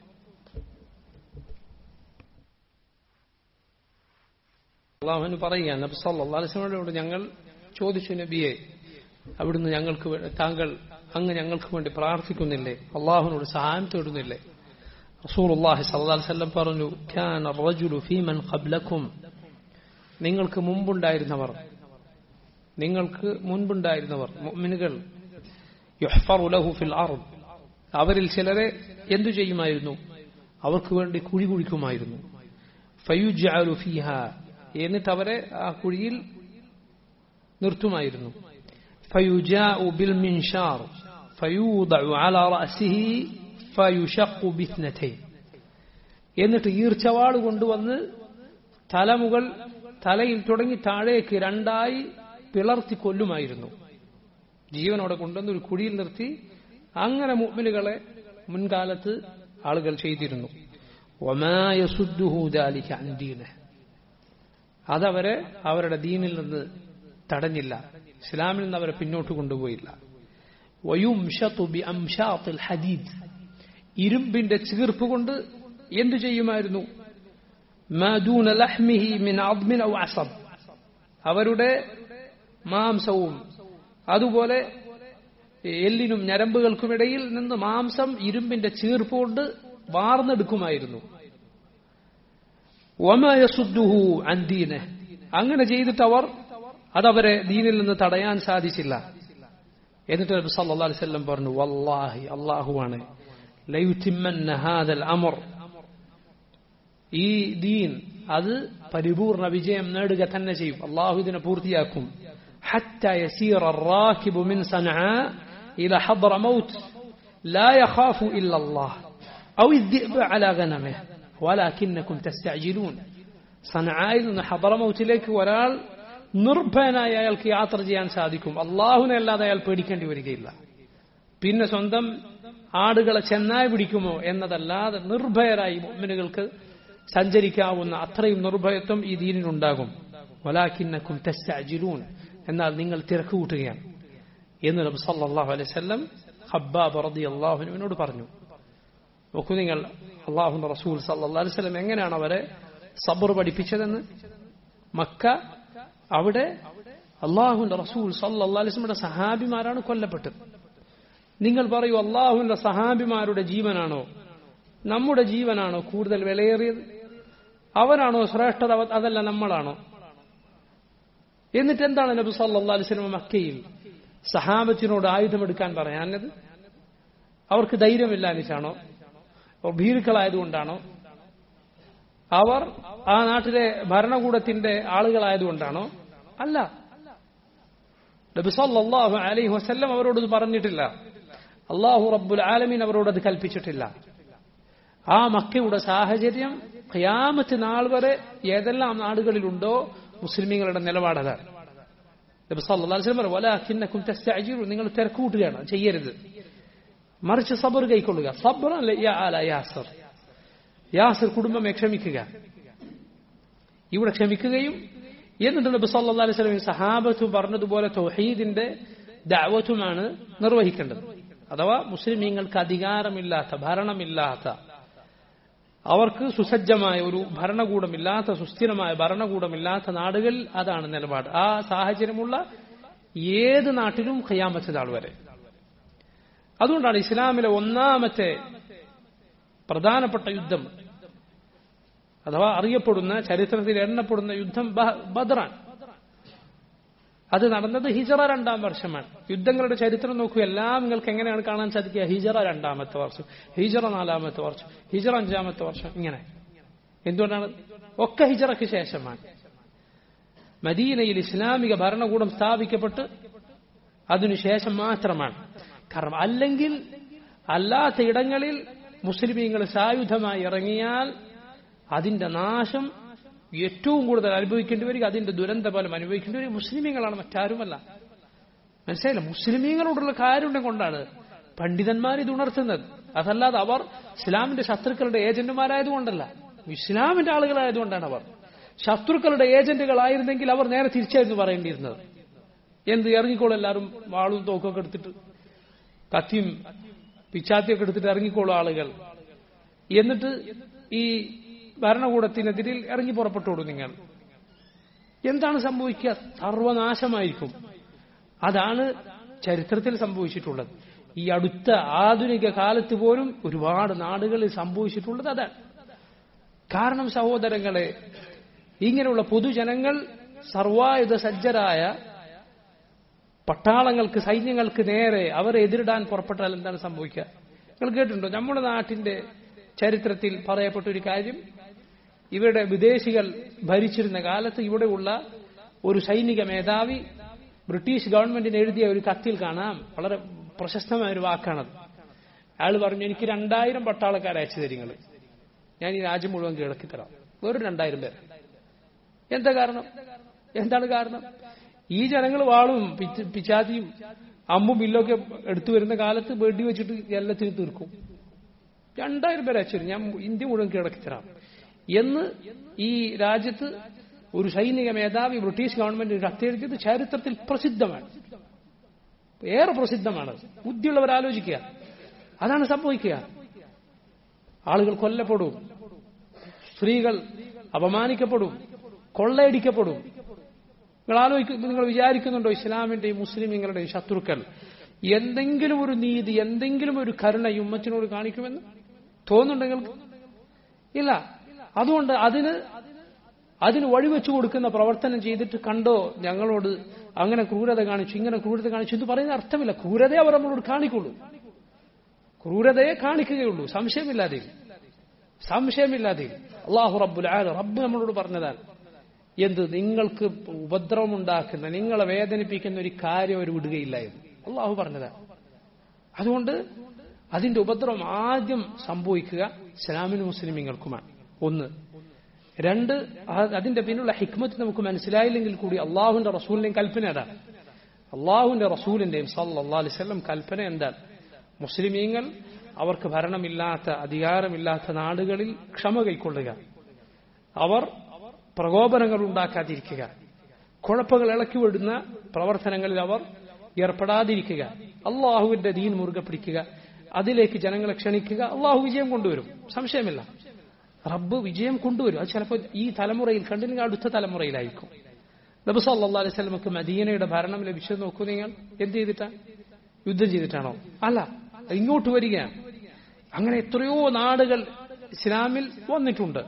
അള്ളാഹുവിന് പറയുക നബി സല്ലാ അലൈഹി സ്വലമിനോട് ഞങ്ങൾ ചോദിച്ചു നബിയെ അവിടുന്ന് ഞങ്ങൾക്ക് വേ- താങ്കൾ അങ്ങ് ഞങ്ങൾക്ക് വേണ്ടി പ്രാർത്ഥിക്കുന്നില്ലേ അള്ളാഹുവിനോട് സഹായം തേടുന്നില്ലേ റസൂൽ അള്ളാഹി സല്ലാ വല്ലം പറഞ്ഞു "കാന الرجل في من قبلكم നിങ്ങൾക്ക് മുമ്പുണ്ടായിരുന്നവർ നിങ്ങൾക്ക് മുൻപുണ്ടായിരുന്നവർ മുഅ്മിനുകൾ യുഹ്ഫറു ലഹു ഫിൽ അർദ് അവരിൽ ചിലരെ എന്തു ചെയ്യുമായിരുന്നു അവർക്ക് വേണ്ടി കുഴി കുഴിക്കുമായിരുന്നു ഫയുജ്അലു ഫീഹ എന്നിട്ട് അവരെ ആ കുഴിയിൽ നിർത്തുമായിരുന്നു فيجاء بالمنشار فيوضع على رأسه فيشق باثنتين എന്നിട്ട് ഈർച്ചവാട് കൊണ്ടുവന്ന് തലമുകൾ തലയിൽ തുടങ്ങി താഴേക്ക് രണ്ടായി പിളർത്തി കൊല്ലുമായിരുന്നു ജീവനോടെ കൊണ്ടുവന്ന് ഒരു കുഴിയിൽ നിർത്തി അങ്ങനെ മുഅ്മിനുകളെ മുൻകാലത്ത് ആളുകൾ ചെയ്തിരുന്നു وما يصده ذلك عن دينه അതവരെ അവരുടെ ദീനിൽ നിന്ന് തടഞ്ഞില്ല ഇസ്ലാമിൽ നിന്ന് അവരെ പിന്നോട്ട് കൊണ്ടുപോയില്ല വയുംഷതു ബി അംഷാത്തിൽ ഹദീദ് ഇരുമ്പിന്റെ ചീർപ്പ് കൊണ്ട് എന്തു ചെയ്യുമായിരുന്നു മാദൂന ലഹ്മിഹി മിൻ അദ്മിൻ ഔ അസബ് അവരുടെ മാംസവും അതുപോലെ എല്ലിനും ഞരമ്പുകൾക്കുമിടയിൽ നിന്ന് മാംസം ഇരുമ്പിന്റെ ചീർപ്പ് കൊണ്ട് വാർന്നെടുക്കുമായിരുന്നു വമയസുദ്ദുഹു അന്തീനെ അങ്ങനെ ചെയ്തിട്ട് അവർ അതവരെ ദീനിൽ നിന്ന് തടയാൻ സാധിച്ചില്ല എന്നിട്ട് നബി സല്ലല്ലാഹു അലൈഹി വസല്ലം പറഞ്ഞു വല്ലാഹി അല്ലാഹുവാണ് ലയുതിമ്മന്ന ഹാദൽ അമർ ഈ ദീൻ അത് പരിപൂർണ വിജയം നേടുക തന്നെ ചെയ്യും അള്ളാഹു ഇതിനെ പൂർത്തിയാക്കും حتى يسير الراكب من صنعاء إلى حضر موت لا يخاف إلا الله أو الذئب على غنمه ولكنكم تستعجلون صنعاء നിന്ന് حضر മൗത്തിലേക്ക് ഒരാൾ നിർഭയനായി അയാൾക്ക് യാത്ര ചെയ്യാൻ സാധിക്കും അള്ളാഹുനെ അല്ലാതെ അയാൾ പേടിക്കേണ്ടി വരികയില്ല പിന്നെ സ്വന്തം ആടുകളെ ചെന്നായി പിടിക്കുമോ എന്നതല്ലാതെ നിർഭയരായി മുഅ്മിനുകൾക്ക് സഞ്ചരിക്കാവുന്ന അത്രയും നിർഭയത്വം ഈ ദീനിനുണ്ടാകും വലാക്കിന്നക്കും തസ്തഅജിലൂൻ എന്നാൽ നിങ്ങൾ തിരക്ക് കൂട്ടുകയാണ് എന്ന് നബി സല്ലല്ലാഹു അലൈഹി വസല്ലം ഖബ്ബാബ് റളിയല്ലാഹു അൻഹുവിനോട് പറഞ്ഞു നോക്കൂ നിങ്ങൾ അള്ളാഹുന്റെ റസൂൽ സല്ലല്ലാഹു അലൈഹി വസല്ലം എങ്ങനെയാണ് അവരെ സബർ പഠിപ്പിച്ചതെന്ന് മക്ക അവിടെ അള്ളാഹുന്റെ റസൂൽ സല്ലല്ലാഹു അലൈഹി വസല്ലമയുടെ സഹാബിമാരാണ് കൊല്ലപ്പെട്ടത് നിങ്ങൾ പറയൂ അള്ളാഹുവിന്റെ സഹാബിമാരുടെ ജീവനാണോ നമ്മുടെ ജീവനാണോ കൂടുതൽ വിലയേറിയത് അവനാണോ ശ്രേഷ്ഠത അവ- അതല്ല നമ്മളാണോ എന്നിട്ട് എന്താണ് നബി സല്ലല്ലാഹു അലൈഹി വസല്ലം മക്കയിൽ സഹാബത്തിനോട് ആയുധമെടുക്കാൻ പറയാനത് അവർക്ക് ധൈര്യമില്ലാഞ്ഞിട്ടാണോ അവർ ഭീരുക്കളായതുകൊണ്ടാണോ അവർ ആ നാട്ടിലെ ഭരണകൂടത്തിന്റെ ആളുകളായതുകൊണ്ടാണോ അല്ല നബി സല്ലല്ലാഹു അലൈഹി വസല്ലം അവരോട് ഇത് പറഞ്ഞിട്ടില്ല അള്ളാഹു റബ്ബുൽ ആലമീൻ അവരോട് അത് കൽപ്പിച്ചിട്ടില്ല ആ മക്കയുടെ സാഹചര്യം ഖിയാമത്ത് നാൾ വരെ ഏതെല്ലാം നാടുകളിലുണ്ടോ മുസ്ലിമീങ്ങളുടെ നിലപാടതാണ് നബി സല്ലല്ലാഹു അലൈഹി വസല്ലം പറഞ്ഞു, "വലാകിന്നകും തസ്തഅജിലൂൻ." നിങ്ങൾ തിരക്കൂട്ടുകയാണ് ചെയ്യരുത് മറിച്ച് സബർ കൈക്കൊള്ളുക സബർ യാസർ യാസർ കുടുംബമെ ക്ഷമിക്കുക ഇവിടെ ക്ഷമിക്കുകയും എന്നിട്ട് നബി സല്ലല്ലാഹു അലൈഹി വസല്ലം സഹാബത്ത് പറഞ്ഞതുപോലെ തൗഹീദിന്റെ ദഅവത്തുമാണ് നിർവഹിക്കേണ്ടത് അഥവാ മുസ്ലിമീങ്ങൾക്ക് അധികാരമില്ലാത്ത ഭരണമില്ലാത്ത അവർക്ക് സുസജ്ജമായ ഒരു ഭരണകൂടമില്ലാത്ത സുസ്ഥിരമായ ഭരണകൂടമില്ലാത്ത നാടുകളിൽ അതാണ് നിലപാട് ആ സാഹചര്യമുള്ള ഏത് നാട്ടിലും ഖിയാമത്ത് നാൾ വരെ അതുകൊണ്ടാണ് ഇസ്ലാമിലെ ഒന്നാമത്തെ പ്രധാനപ്പെട്ട യുദ്ധം അഥവാ അറിയപ്പെടുന്ന ചരിത്രത്തിൽ എണ്ണപ്പെടുന്ന യുദ്ധം ബ- ബദ്റാൻ അത് നടന്നത് ഹിജറ രണ്ടാം വർഷമാണ് യുദ്ധങ്ങളുടെ ചരിത്രം നോക്കൂ എല്ലാം നിങ്ങൾക്ക് എങ്ങനെയാണ് കാണാൻ സാധിക്കുക ഹിജറ രണ്ടാമത്തെ വർഷം ഹിജറ നാലാമത്തെ വർഷം ഹിജറ അഞ്ചാമത്തെ വർഷം ഇങ്ങനെ എന്തുകൊണ്ടാണ് ഒക്കെ ഹിജറയ്ക്ക് ശേഷമാണ് മദീനയിൽ ഇസ്ലാമിക ഭരണകൂടം സ്ഥാപിക്കപ്പെട്ട് അതിനുശേഷം മാത്രമാണ് കാരണം അല്ലെങ്കിൽ അല്ലാത്ത ഇടങ്ങളിൽ മുസ്ലിമീങ്ങൾ സായുധമായി ഇറങ്ങിയാൽ അതിന്റെ നാശം ഏറ്റവും കൂടുതൽ അനുഭവിക്കേണ്ടി വരിക അതിന്റെ ദുരന്ത ഫലം അനുഭവിക്കേണ്ടി വരിക മുസ്ലിമീങ്ങളാണ് മറ്റാരുമല്ല മനസ്സിലായില്ല മുസ്ലിമീങ്ങളോടുള്ള കാരുണ്യം കൊണ്ടാണ് പണ്ഡിതന്മാർ ഇത് ഉണർത്തുന്നത് അതല്ലാതെ അവർ ഇസ്ലാമിന്റെ ശത്രുക്കളുടെ ഏജന്റുമാരായതുകൊണ്ടല്ല ഇസ്ലാമിന്റെ ആളുകളായതുകൊണ്ടാണ് അവർ ശത്രുക്കളുടെ ഏജന്റുകളായിരുന്നെങ്കിൽ അവർ നേരെ തിരിച്ചായിരുന്നു പറയേണ്ടിയിരുന്നത് എന്ത് ഇറങ്ങിക്കോളും എല്ലാവരും വാളും തോക്കൊക്കെ എടുത്തിട്ട് കത്തിയും പിച്ചാത്തിയൊക്കെ എടുത്തിട്ട് ഇറങ്ങിക്കോളും ആളുകൾ എന്നിട്ട് ഈ ഭരണകൂടത്തിനെതിരിൽ ഇറങ്ങി പുറപ്പെട്ടോളൂ നിങ്ങൾ എന്താണ് സംഭവിക്കുക സർവനാശമായിരിക്കും അതാണ് ചരിത്രത്തിൽ സംഭവിച്ചിട്ടുള്ളത് ഈ അടുത്ത ആധുനിക കാലത്ത് പോലും ഒരുപാട് നാടുകളിൽ സംഭവിച്ചിട്ടുള്ളത് അതാണ് കാരണം സഹോദരങ്ങളെ ഇങ്ങനെയുള്ള പൊതുജനങ്ങൾ സർവായുധ സജ്ജരായ പട്ടാളങ്ങൾക്ക് സൈന്യങ്ങൾക്ക് നേരെ അവരെ എതിരിടാൻ പുറപ്പെട്ടാൽ എന്താണ് സംഭവിക്കുക നിങ്ങൾ കേട്ടിട്ടുണ്ടോ നമ്മുടെ നാട്ടിന്റെ ചരിത്രത്തിൽ പറയപ്പെട്ട ഒരു കാര്യം ഇവിടെ വിദേശികൾ ഭരിച്ചിരുന്ന കാലത്ത് ഇവിടെയുള്ള ഒരു സൈനിക മേധാവി ബ്രിട്ടീഷ് ഗവൺമെന്റിന് എഴുതിയ ഒരു കത്തിൽ കാണാം വളരെ പ്രശസ്തമായ ഒരു വാക്കാണത് അയാൾ പറഞ്ഞു എനിക്ക് രണ്ടായിരം പട്ടാളക്കാരെ അയച്ചു തരിങ്ങൾ ഞാൻ ഈ രാജ്യം മുഴുവൻ കിഴക്കി തരാം വെറും രണ്ടായിരം പേർ എന്താ കാരണം എന്താണ് കാരണം ഈ ജനങ്ങൾ വാളും പിച്ചാത്തിയും അമ്പും ബില്ലൊക്കെ എടുത്തു വരുന്ന കാലത്ത് വെടി വെച്ചിട്ട് എല്ലാത്തിനും തീർക്കും രണ്ടായിരം പേരെ അയച്ചു ഞാൻ ഇന്ത്യ മുഴുവൻ കിഴക്കി തരാം എന്ന് ഈ രാജ്യത്ത് ഒരു സൈനിക മേധാവി ബ്രിട്ടീഷ് ഗവൺമെന്റ് കത്തെഴുതിയത് ചരിത്രത്തിൽ പ്രസിദ്ധമാണ് ഏറെ പ്രസിദ്ധമാണ് ബുദ്ധിയുള്ളവർ ആലോചിക്കുക അതാണ് സംഭവിക്കുക ആളുകൾ കൊല്ലപ്പെടും സ്ത്രീകൾ അപമാനിക്കപ്പെടും കൊള്ളയടിക്കപ്പെടും നിങ്ങൾ ആലോചിക്കും നിങ്ങൾ വിചാരിക്കുന്നുണ്ടോ ഇസ്ലാമിന്റെയും മുസ്ലിമീങ്ങളുടെയും ശത്രുക്കൾ എന്തെങ്കിലും ഒരു നീതി എന്തെങ്കിലും ഒരു കരുണ ഈ ഉമ്മത്തിനോട് കാണിക്കുമെന്ന് തോന്നുന്നുണ്ടെങ്കിൽ ഇല്ല അതുകൊണ്ട് അതിന് അതിന് വഴിവെച്ചു കൊടുക്കുന്ന പ്രവർത്തനം ചെയ്തിട്ട് കണ്ടോ ഞങ്ങളോട് അങ്ങനെ ക്രൂരത കാണിച്ചു ഇങ്ങനെ ക്രൂരത കാണിച്ചു എന്ന് പറയുന്ന അർത്ഥമില്ല ക്രൂരതയെ അവർ നമ്മളോട് കാണിക്കുള്ളൂ ക്രൂരതയെ കാണിക്കുകയുള്ളൂ സംശയമില്ലാതെ സംശയമില്ലാതെ അള്ളാഹു റബ്ബുൽ ആല റബ്ബ് നമ്മളോട് പറഞ്ഞതാണ് എന്ത് നിങ്ങൾക്ക് ഉപദ്രവമുണ്ടാക്കുന്ന നിങ്ങളെ വേദനിപ്പിക്കുന്ന ഒരു കാര്യം അവർ വിടുകയില്ല എന്ന് അള്ളാഹു പറഞ്ഞതാണ് അതുകൊണ്ട് അതിന്റെ ഉപദ്രവം ആദ്യം സംഭവിക്കുക ഇസ്ലാമിനും മുസ്ലിമീങ്ങൾക്കുമാണ് ഒന്ന് രണ്ട് അതിന്റെ പിന്നിലുള്ള ഹിക്മത്ത് നമുക്ക് മനസ്സിലായില്ലെങ്കിൽ കൂടി അള്ളാഹുവിന്റെ റസൂലിന്റെയും കൽപ്പന അതാണ് അള്ളാഹുവിന്റെ റസൂലിന്റെയും സല്ലാ അലിസ്ലം കൽപ്പന എന്താണ് മുസ്ലിമീങ്ങൾ അവർക്ക് ഭരണമില്ലാത്ത അധികാരമില്ലാത്ത നാടുകളിൽ ക്ഷമ കൈക്കൊള്ളുക അവർ പ്രകോപനങ്ങൾ ഉണ്ടാക്കാതിരിക്കുക കുഴപ്പങ്ങൾ ഇളക്കി വിടുന്ന പ്രവർത്തനങ്ങളിൽ അവർ ഏർപ്പെടാതിരിക്കുക അള്ളാഹുവിന്റെ ദീൻ മുറുകെ പിടിക്കുക അതിലേക്ക് ജനങ്ങളെ ക്ഷണിക്കുക അള്ളാഹു വിജയം കൊണ്ടുവരും സംശയമില്ല റബ്ബ് വിജയം കൊണ്ടുവരും അത് ചിലപ്പോൾ ഈ തലമുറയിൽ കണ്ടില്ലെങ്കിൽ അടുത്ത തലമുറയിലായിരിക്കും നബി സല്ലാ അലൈഹി സ്വലമക്ക് മദീനയുടെ ഭരണം ലഭിച്ചത് നോക്കൂ നിങ്ങൾ എന്ത് ചെയ്തിട്ടാ യുദ്ധം ചെയ്തിട്ടാണോ അല്ല ഇങ്ങോട്ട് വരികയാണ് അങ്ങനെ എത്രയോ നാടുകൾ ഇസ്ലാമിൽ വന്നിട്ടുണ്ട്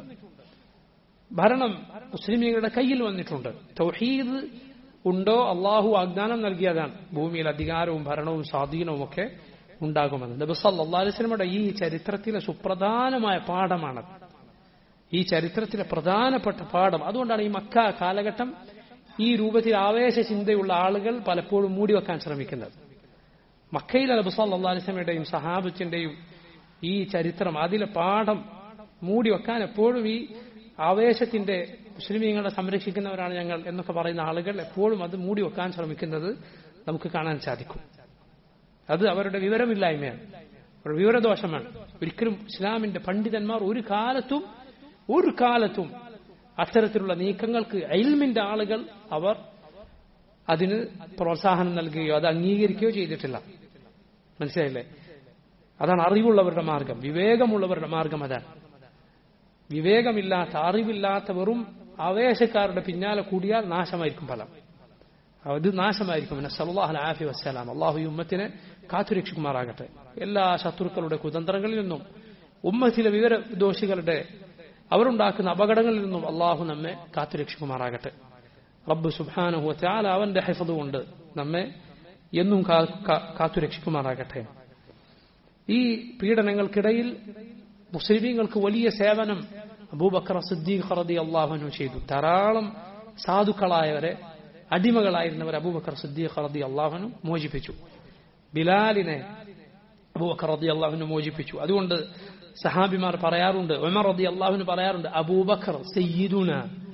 ഭരണം മുസ്ലിമീങ്ങളുടെ കയ്യിൽ വന്നിട്ടുണ്ട് തൗഹീദ് ഉണ്ടോ അള്ളാഹു വാഗ്ദാനം നൽകിയതാണ് ഭൂമിയിൽ അധികാരവും ഭരണവും സ്വാധീനവും ഒക്കെ ഉണ്ടാകുമെന്ന് നബി സല്ലാ അലൈഹി സ്വലമയുടെ ഈ ചരിത്രത്തിലെ സുപ്രധാനമായ പാഠമാണ് ഈ ചരിത്രത്തിലെ പ്രധാനപ്പെട്ട പാഠം അതുകൊണ്ടാണ് ഈ മക്ക കാലഘട്ടം ഈ രൂപത്തിൽ ആവേശ ചിന്തയുള്ള ആളുകൾ പലപ്പോഴും മൂടിവെക്കാൻ ശ്രമിക്കുന്നത് മക്കയിലെ നബുസാൽ അള്ളാലിസ്ലമയുടെയും സഹാബത്തിന്റെയും ഈ ചരിത്രം അതിലെ പാഠം മൂടിവെക്കാൻ എപ്പോഴും ഈ ആവേശത്തിന്റെ മുസ്ലിമീങ്ങളെ സംരക്ഷിക്കുന്നവരാണ് ഞങ്ങൾ എന്നൊക്കെ പറയുന്ന ആളുകൾ എപ്പോഴും അത് മൂടിവെക്കാൻ ശ്രമിക്കുന്നത് നമുക്ക് കാണാൻ സാധിക്കും അത് അവരുടെ വിവരമില്ലായ്മയാണ് അവരുടെ വിവരദോഷമാണ് ഒരിക്കലും ഇസ്ലാമിന്റെ പണ്ഡിതന്മാർ ഒരു കാലത്തും ഒരു കാലത്തും അത്തരത്തിലുള്ള നീക്കങ്ങൾക്ക് അയിൽമിന്റെ ആളുകൾ അവർ അതിന് പ്രോത്സാഹനം നൽകുകയോ അത് അംഗീകരിക്കുകയോ ചെയ്തിട്ടില്ല മനസ്സിലായില്ലേ അതാണ് അറിവുള്ളവരുടെ മാർഗം വിവേകമുള്ളവരുടെ മാർഗം അതാണ് വിവേകമില്ലാത്ത അറിവില്ലാത്ത വെറും ആവേശക്കാരുടെ പിന്നാലെ കൂടിയാൽ നാശമായിരിക്കും ഫലം അത് നാശമായിരിക്കും സല്ലാഹ് ആഫി വസ്സലാം അള്ളാഹു ഈ ഉമ്മത്തിനെ കാത്തുരക്ഷിക്കുമാറാകട്ടെ എല്ലാ ശത്രുക്കളുടെ കുതന്ത്രങ്ങളിൽ നിന്നും ഉമ്മത്തിലെ വിവരദോഷികളുടെ അവരുണ്ടാക്കുന്ന അപകടങ്ങളിൽ നിന്നും അള്ളാഹു നമ്മെ കാത്തുരക്ഷിക്കുമാറാകട്ടെ റബ്ബ് സുബാനഹു ത്യാല അവന്റെ ഹെഫത് കൊണ്ട് നമ്മെ എന്നും കാത്തുരക്ഷിക്കുമാറാകട്ടെ ഈ പീഡനങ്ങൾക്കിടയിൽ മുസ്ലിമീങ്ങൾക്ക് വലിയ സേവനം അബൂബക്കർ സിദ്ദീഖ് റതി അള്ളാഹുനു ചെയ്തു ധാരാളം സാധുക്കളായവരെ അടിമകളായിരുന്നവർ അബൂബക്കർ സിദ്ദീഖ് റതി അള്ളാഹുനു മോചിപ്പിച്ചു ബിലാലിനെ അബൂബക്കർ റതി അള്ളാഹുനു മോചിപ്പിച്ചു അതുകൊണ്ട് സഹാബിമാർ പറയാറുണ്ട് ഉമർ റതി അള്ളാഹുന് പറയാറുണ്ട് അബൂബക്കർ സയ്യിദുന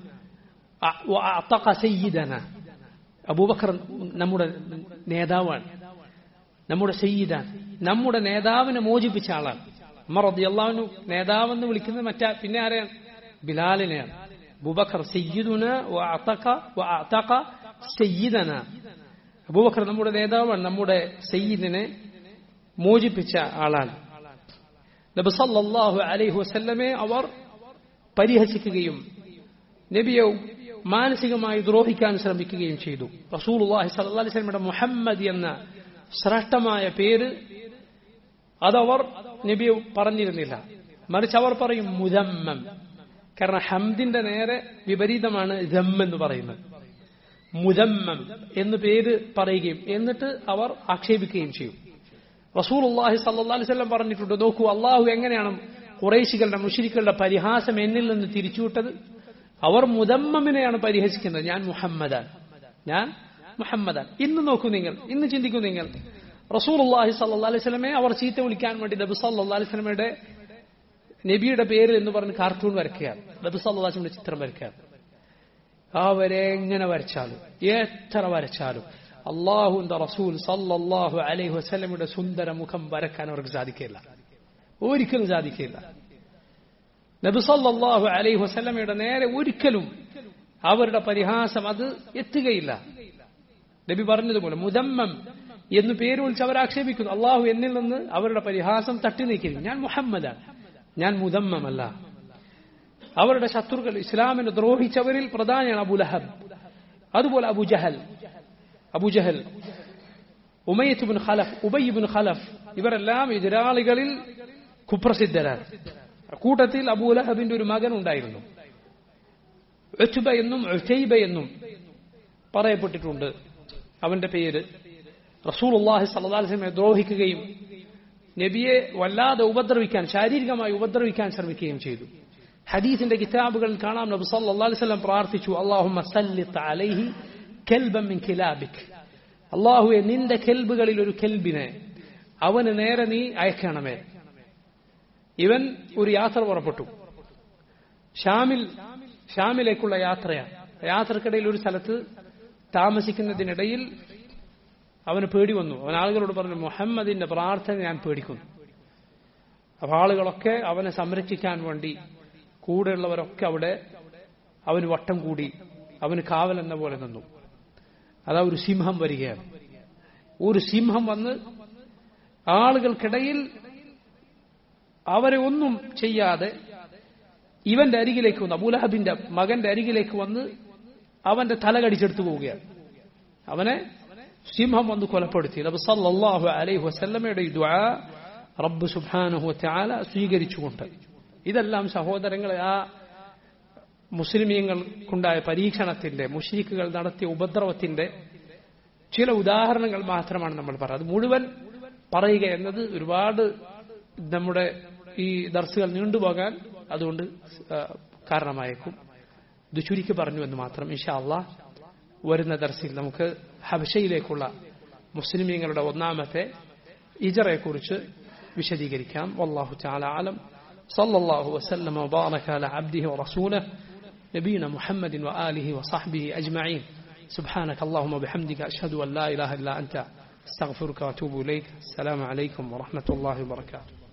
സയ്യിദന അബൂബക്കർ നമ്മുടെ നേതാവാണ് നമ്മുടെ സയ്യിദാണ് നമ്മുടെ നേതാവിനെ മോചിപ്പിച്ച ആളാണ് ഉമർ റതി അള്ളാഹുനു നേതാവെന്ന് വിളിക്കുന്നത് മറ്റാ പിന്നെ ആരെയാണ് ബിലാലിനെയാണ് അബൂബക്കർ സയ്യിദുന സയ്യിദന അബൂബക്കർ നമ്മുടെ നേതാവാണ് നമ്മുടെ സയ്യിദിനെ മോചിപ്പിച്ച ആളാണ് നബി സല്ലല്ലാഹു അലൈഹി വസല്ലമെ അവർ പരിഹസിക്കുകയും നബിയെ മാനസികമായി ദ്രോഹിക്കാൻ ശ്രമിക്കുകയും ചെയ്തു റസൂലുള്ളാഹി സല്ലല്ലാഹു അലൈഹി വസല്ലമയുടെ മുഹമ്മദ് എന്ന ശ്രേഷ്ഠമായ പേര് അതവർ നബി പറഞ്ഞിരുന്നില്ല മറിച്ച് അവർ പറയും മുദമ്മം കാരണം ഹംദിന്റെ നേരെ വിപരീതമാണ് ദം എന്ന് പറയുന്നത് മുദമ്മം എന്ന് പേര് പറയുകയും എന്നിട്ട് അവർ ആക്ഷേപിക്കുകയും ചെയ്യും റസൂൽ അള്ളാഹി സല്ലാ അലിസ്ലം പറഞ്ഞിട്ടുണ്ട് നോക്കൂ അള്ളാഹു എങ്ങനെയാണ് കുറേശികളുടെ മുഷിരിക്കളുടെ പരിഹാസം എന്നിൽ നിന്ന് തിരിച്ചുവിട്ടത് അവർ മുദമ്മമിനെയാണ് പരിഹസിക്കുന്നത് ഞാൻ മുഹമ്മദാൻ ഞാൻ മുഹമ്മദാൻ ഇന്ന് നോക്കൂ നിങ്ങൾ ഇന്ന് ചിന്തിക്കൂ നിങ്ങൾ റസൂൽ അള്ളാഹി സല്ലാ അലൈഹി സ്വലമെ അവർ ചീത്ത വിളിക്കാൻ വേണ്ടി നബി സല്ലാ അലൈഹി സ്വലമയുടെ നബിയുടെ പേര് എന്ന് പറഞ്ഞ് കാർട്ടൂൺ വരയ്ക്കുകയാണ് നബി സല്ലാ വസ്ലമിന്റെ ചിത്രം വരയ്ക്കുകയാണ് അവരെ എങ്ങനെ വരച്ചാലും എത്ര വരച്ചാലും അള്ളാഹുന്റെ റസൂൽ സല്ലല്ലാഹു അലൈഹി വസല്ലമയുടെ സുന്ദര മുഖം വരക്കാൻ അവർക്ക് സാധിക്കില്ല ഒരിക്കലും സാധിക്കില്ല നബി സല്ലല്ലാഹു അലൈഹി വസല്ലമയുടെ നേരെ ഒരിക്കലും അവരുടെ പരിഹാസം അത് എത്തുകയില്ല നബി പറഞ്ഞതുപോലെ മുദമ്മം എന്ന് പേര് വിളിച്ച് അവർ ആക്ഷേപിക്കുന്നു അള്ളാഹു എന്നിൽ നിന്ന് അവരുടെ പരിഹാസം തട്ടി നീക്കിയിരുന്നു ഞാൻ മുഹമ്മദാണ് ഞാൻ മുദമ്മമല്ല അവരുടെ ശത്രുക്കൾ ഇസ്ലാമിനെ ദ്രോഹിച്ചവരിൽ പ്രധാനിയാണ് അബുലഹബ് അതുപോലെ അബു ജഹൽ അബു ജഹൽ ഉമയ്യത്തുബിൻ ഖലഫ് ഉബയ്യബിൻ ഖലഫ് ഇവരെല്ലാം എതിരാളികളിൽ കുപ്രസിദ്ധരാണ് കൂട്ടത്തിൽ അബൂലഹബിന്റെ ഒരു മകൻ ഉണ്ടായിരുന്നു ഒറ്റുബ എന്നും ഒറ്റൈബ എന്നും പറയപ്പെട്ടിട്ടുണ്ട് അവന്റെ പേര് റസൂൽ അള്ളാഹി സല്ലാസ്ലമെ ദ്രോഹിക്കുകയും നബിയെ വല്ലാതെ ഉപദ്രവിക്കാൻ ശാരീരികമായി ഉപദ്രവിക്കാൻ ശ്രമിക്കുകയും ചെയ്തു ഹദീസിന്റെ കിതാബുകളിൽ കാണാം നബി സല്ലല്ലാഹു അലൈഹി വസല്ലം പ്രാർത്ഥിച്ചു അല്ലാഹുമ്മ സല്ലിത്ത് അലൈഹി കൽബൻ മിൻ കിലാബിക് അല്ലാഹുവെ നിന്റെ കെൽബുകളിൽ ഒരു കെൽബിനെ അവന് നേരെ നീ അയക്കണമേ ഇവൻ ഒരു യാത്ര പുറപ്പെട്ടു ഷാമിൽ ഷാമിലേക്കുള്ള യാത്രയാണ് യാത്രക്കിടയിൽ ഒരു സ്ഥലത്ത് താമസിക്കുന്നതിനിടയിൽ അവന് പേടി വന്നു അവൻ ആളുകളോട് പറഞ്ഞു മുഹമ്മദിന്റെ പ്രാർത്ഥന ഞാൻ പേടിക്കുന്നു അപ്പൊ ആളുകളൊക്കെ അവനെ സംരക്ഷിക്കാൻ വേണ്ടി കൂടെയുള്ളവരൊക്കെ അവിടെ അവന് വട്ടം കൂടി അവന് കാവലെന്ന പോലെ നിന്നു അതാ ഒരു സിംഹം വരികയാണ് ഒരു സിംഹം വന്ന് ആളുകൾക്കിടയിൽ അവരെ ഒന്നും ചെയ്യാതെ ഇവന്റെ അരികിലേക്ക് വന്ന് അബൂലഹബിന്റെ മകന്റെ അരികിലേക്ക് വന്ന് അവന്റെ തല കടിച്ചെടുത്തു പോവുകയാണ് അവനെ സിംഹം വന്ന് കൊലപ്പെടുത്തി നബി സല്ലല്ലാഹു അലൈഹി വസല്ലമയുടെ ഈ ദുആ റബ്ബ് സുബ്ഹാനഹു വതആല സ്വീകരിച്ചുകൊണ്ട് ഇതെല്ലാം സഹോദരങ്ങളെ ആ മുസ്ലിമീങ്ങൾക്കുണ്ടായ പരീക്ഷണത്തിന്റെ മുഷ്രിക്കുകൾ നടത്തിയ ഉപദ്രവത്തിന്റെ ചില ഉദാഹരണങ്ങൾ മാത്രമാണ് നമ്മൾ പറയുന്നത് അത് മുഴുവൻ പറയുക എന്നത് ഒരുപാട് നമ്മുടെ ഈ ദർസുകൾ നീണ്ടുപോകാൻ അതുകൊണ്ട് കാരണമായേക്കും ഇത് ചുരുക്കി പറഞ്ഞു എന്ന് മാത്രം ഇൻഷാ അള്ളാഹ് വരുന്ന ദർസിൽ നമുക്ക് ഹബഷയിലേക്കുള്ള മുസ്ലിമീങ്ങളുടെ ഒന്നാമത്തെ ഇജറയെക്കുറിച്ച് വിശദീകരിക്കാം വല്ലാഹു ചാല ആലം صلى الله وسلم وبارك على عبده ورسوله نبينا محمد وآله وصحبه أجمعين سبحانك اللهم وبحمدك أشهد أن لا إله إلا أنت استغفرك وأتوب إليك السلام عليكم ورحمة الله وبركاته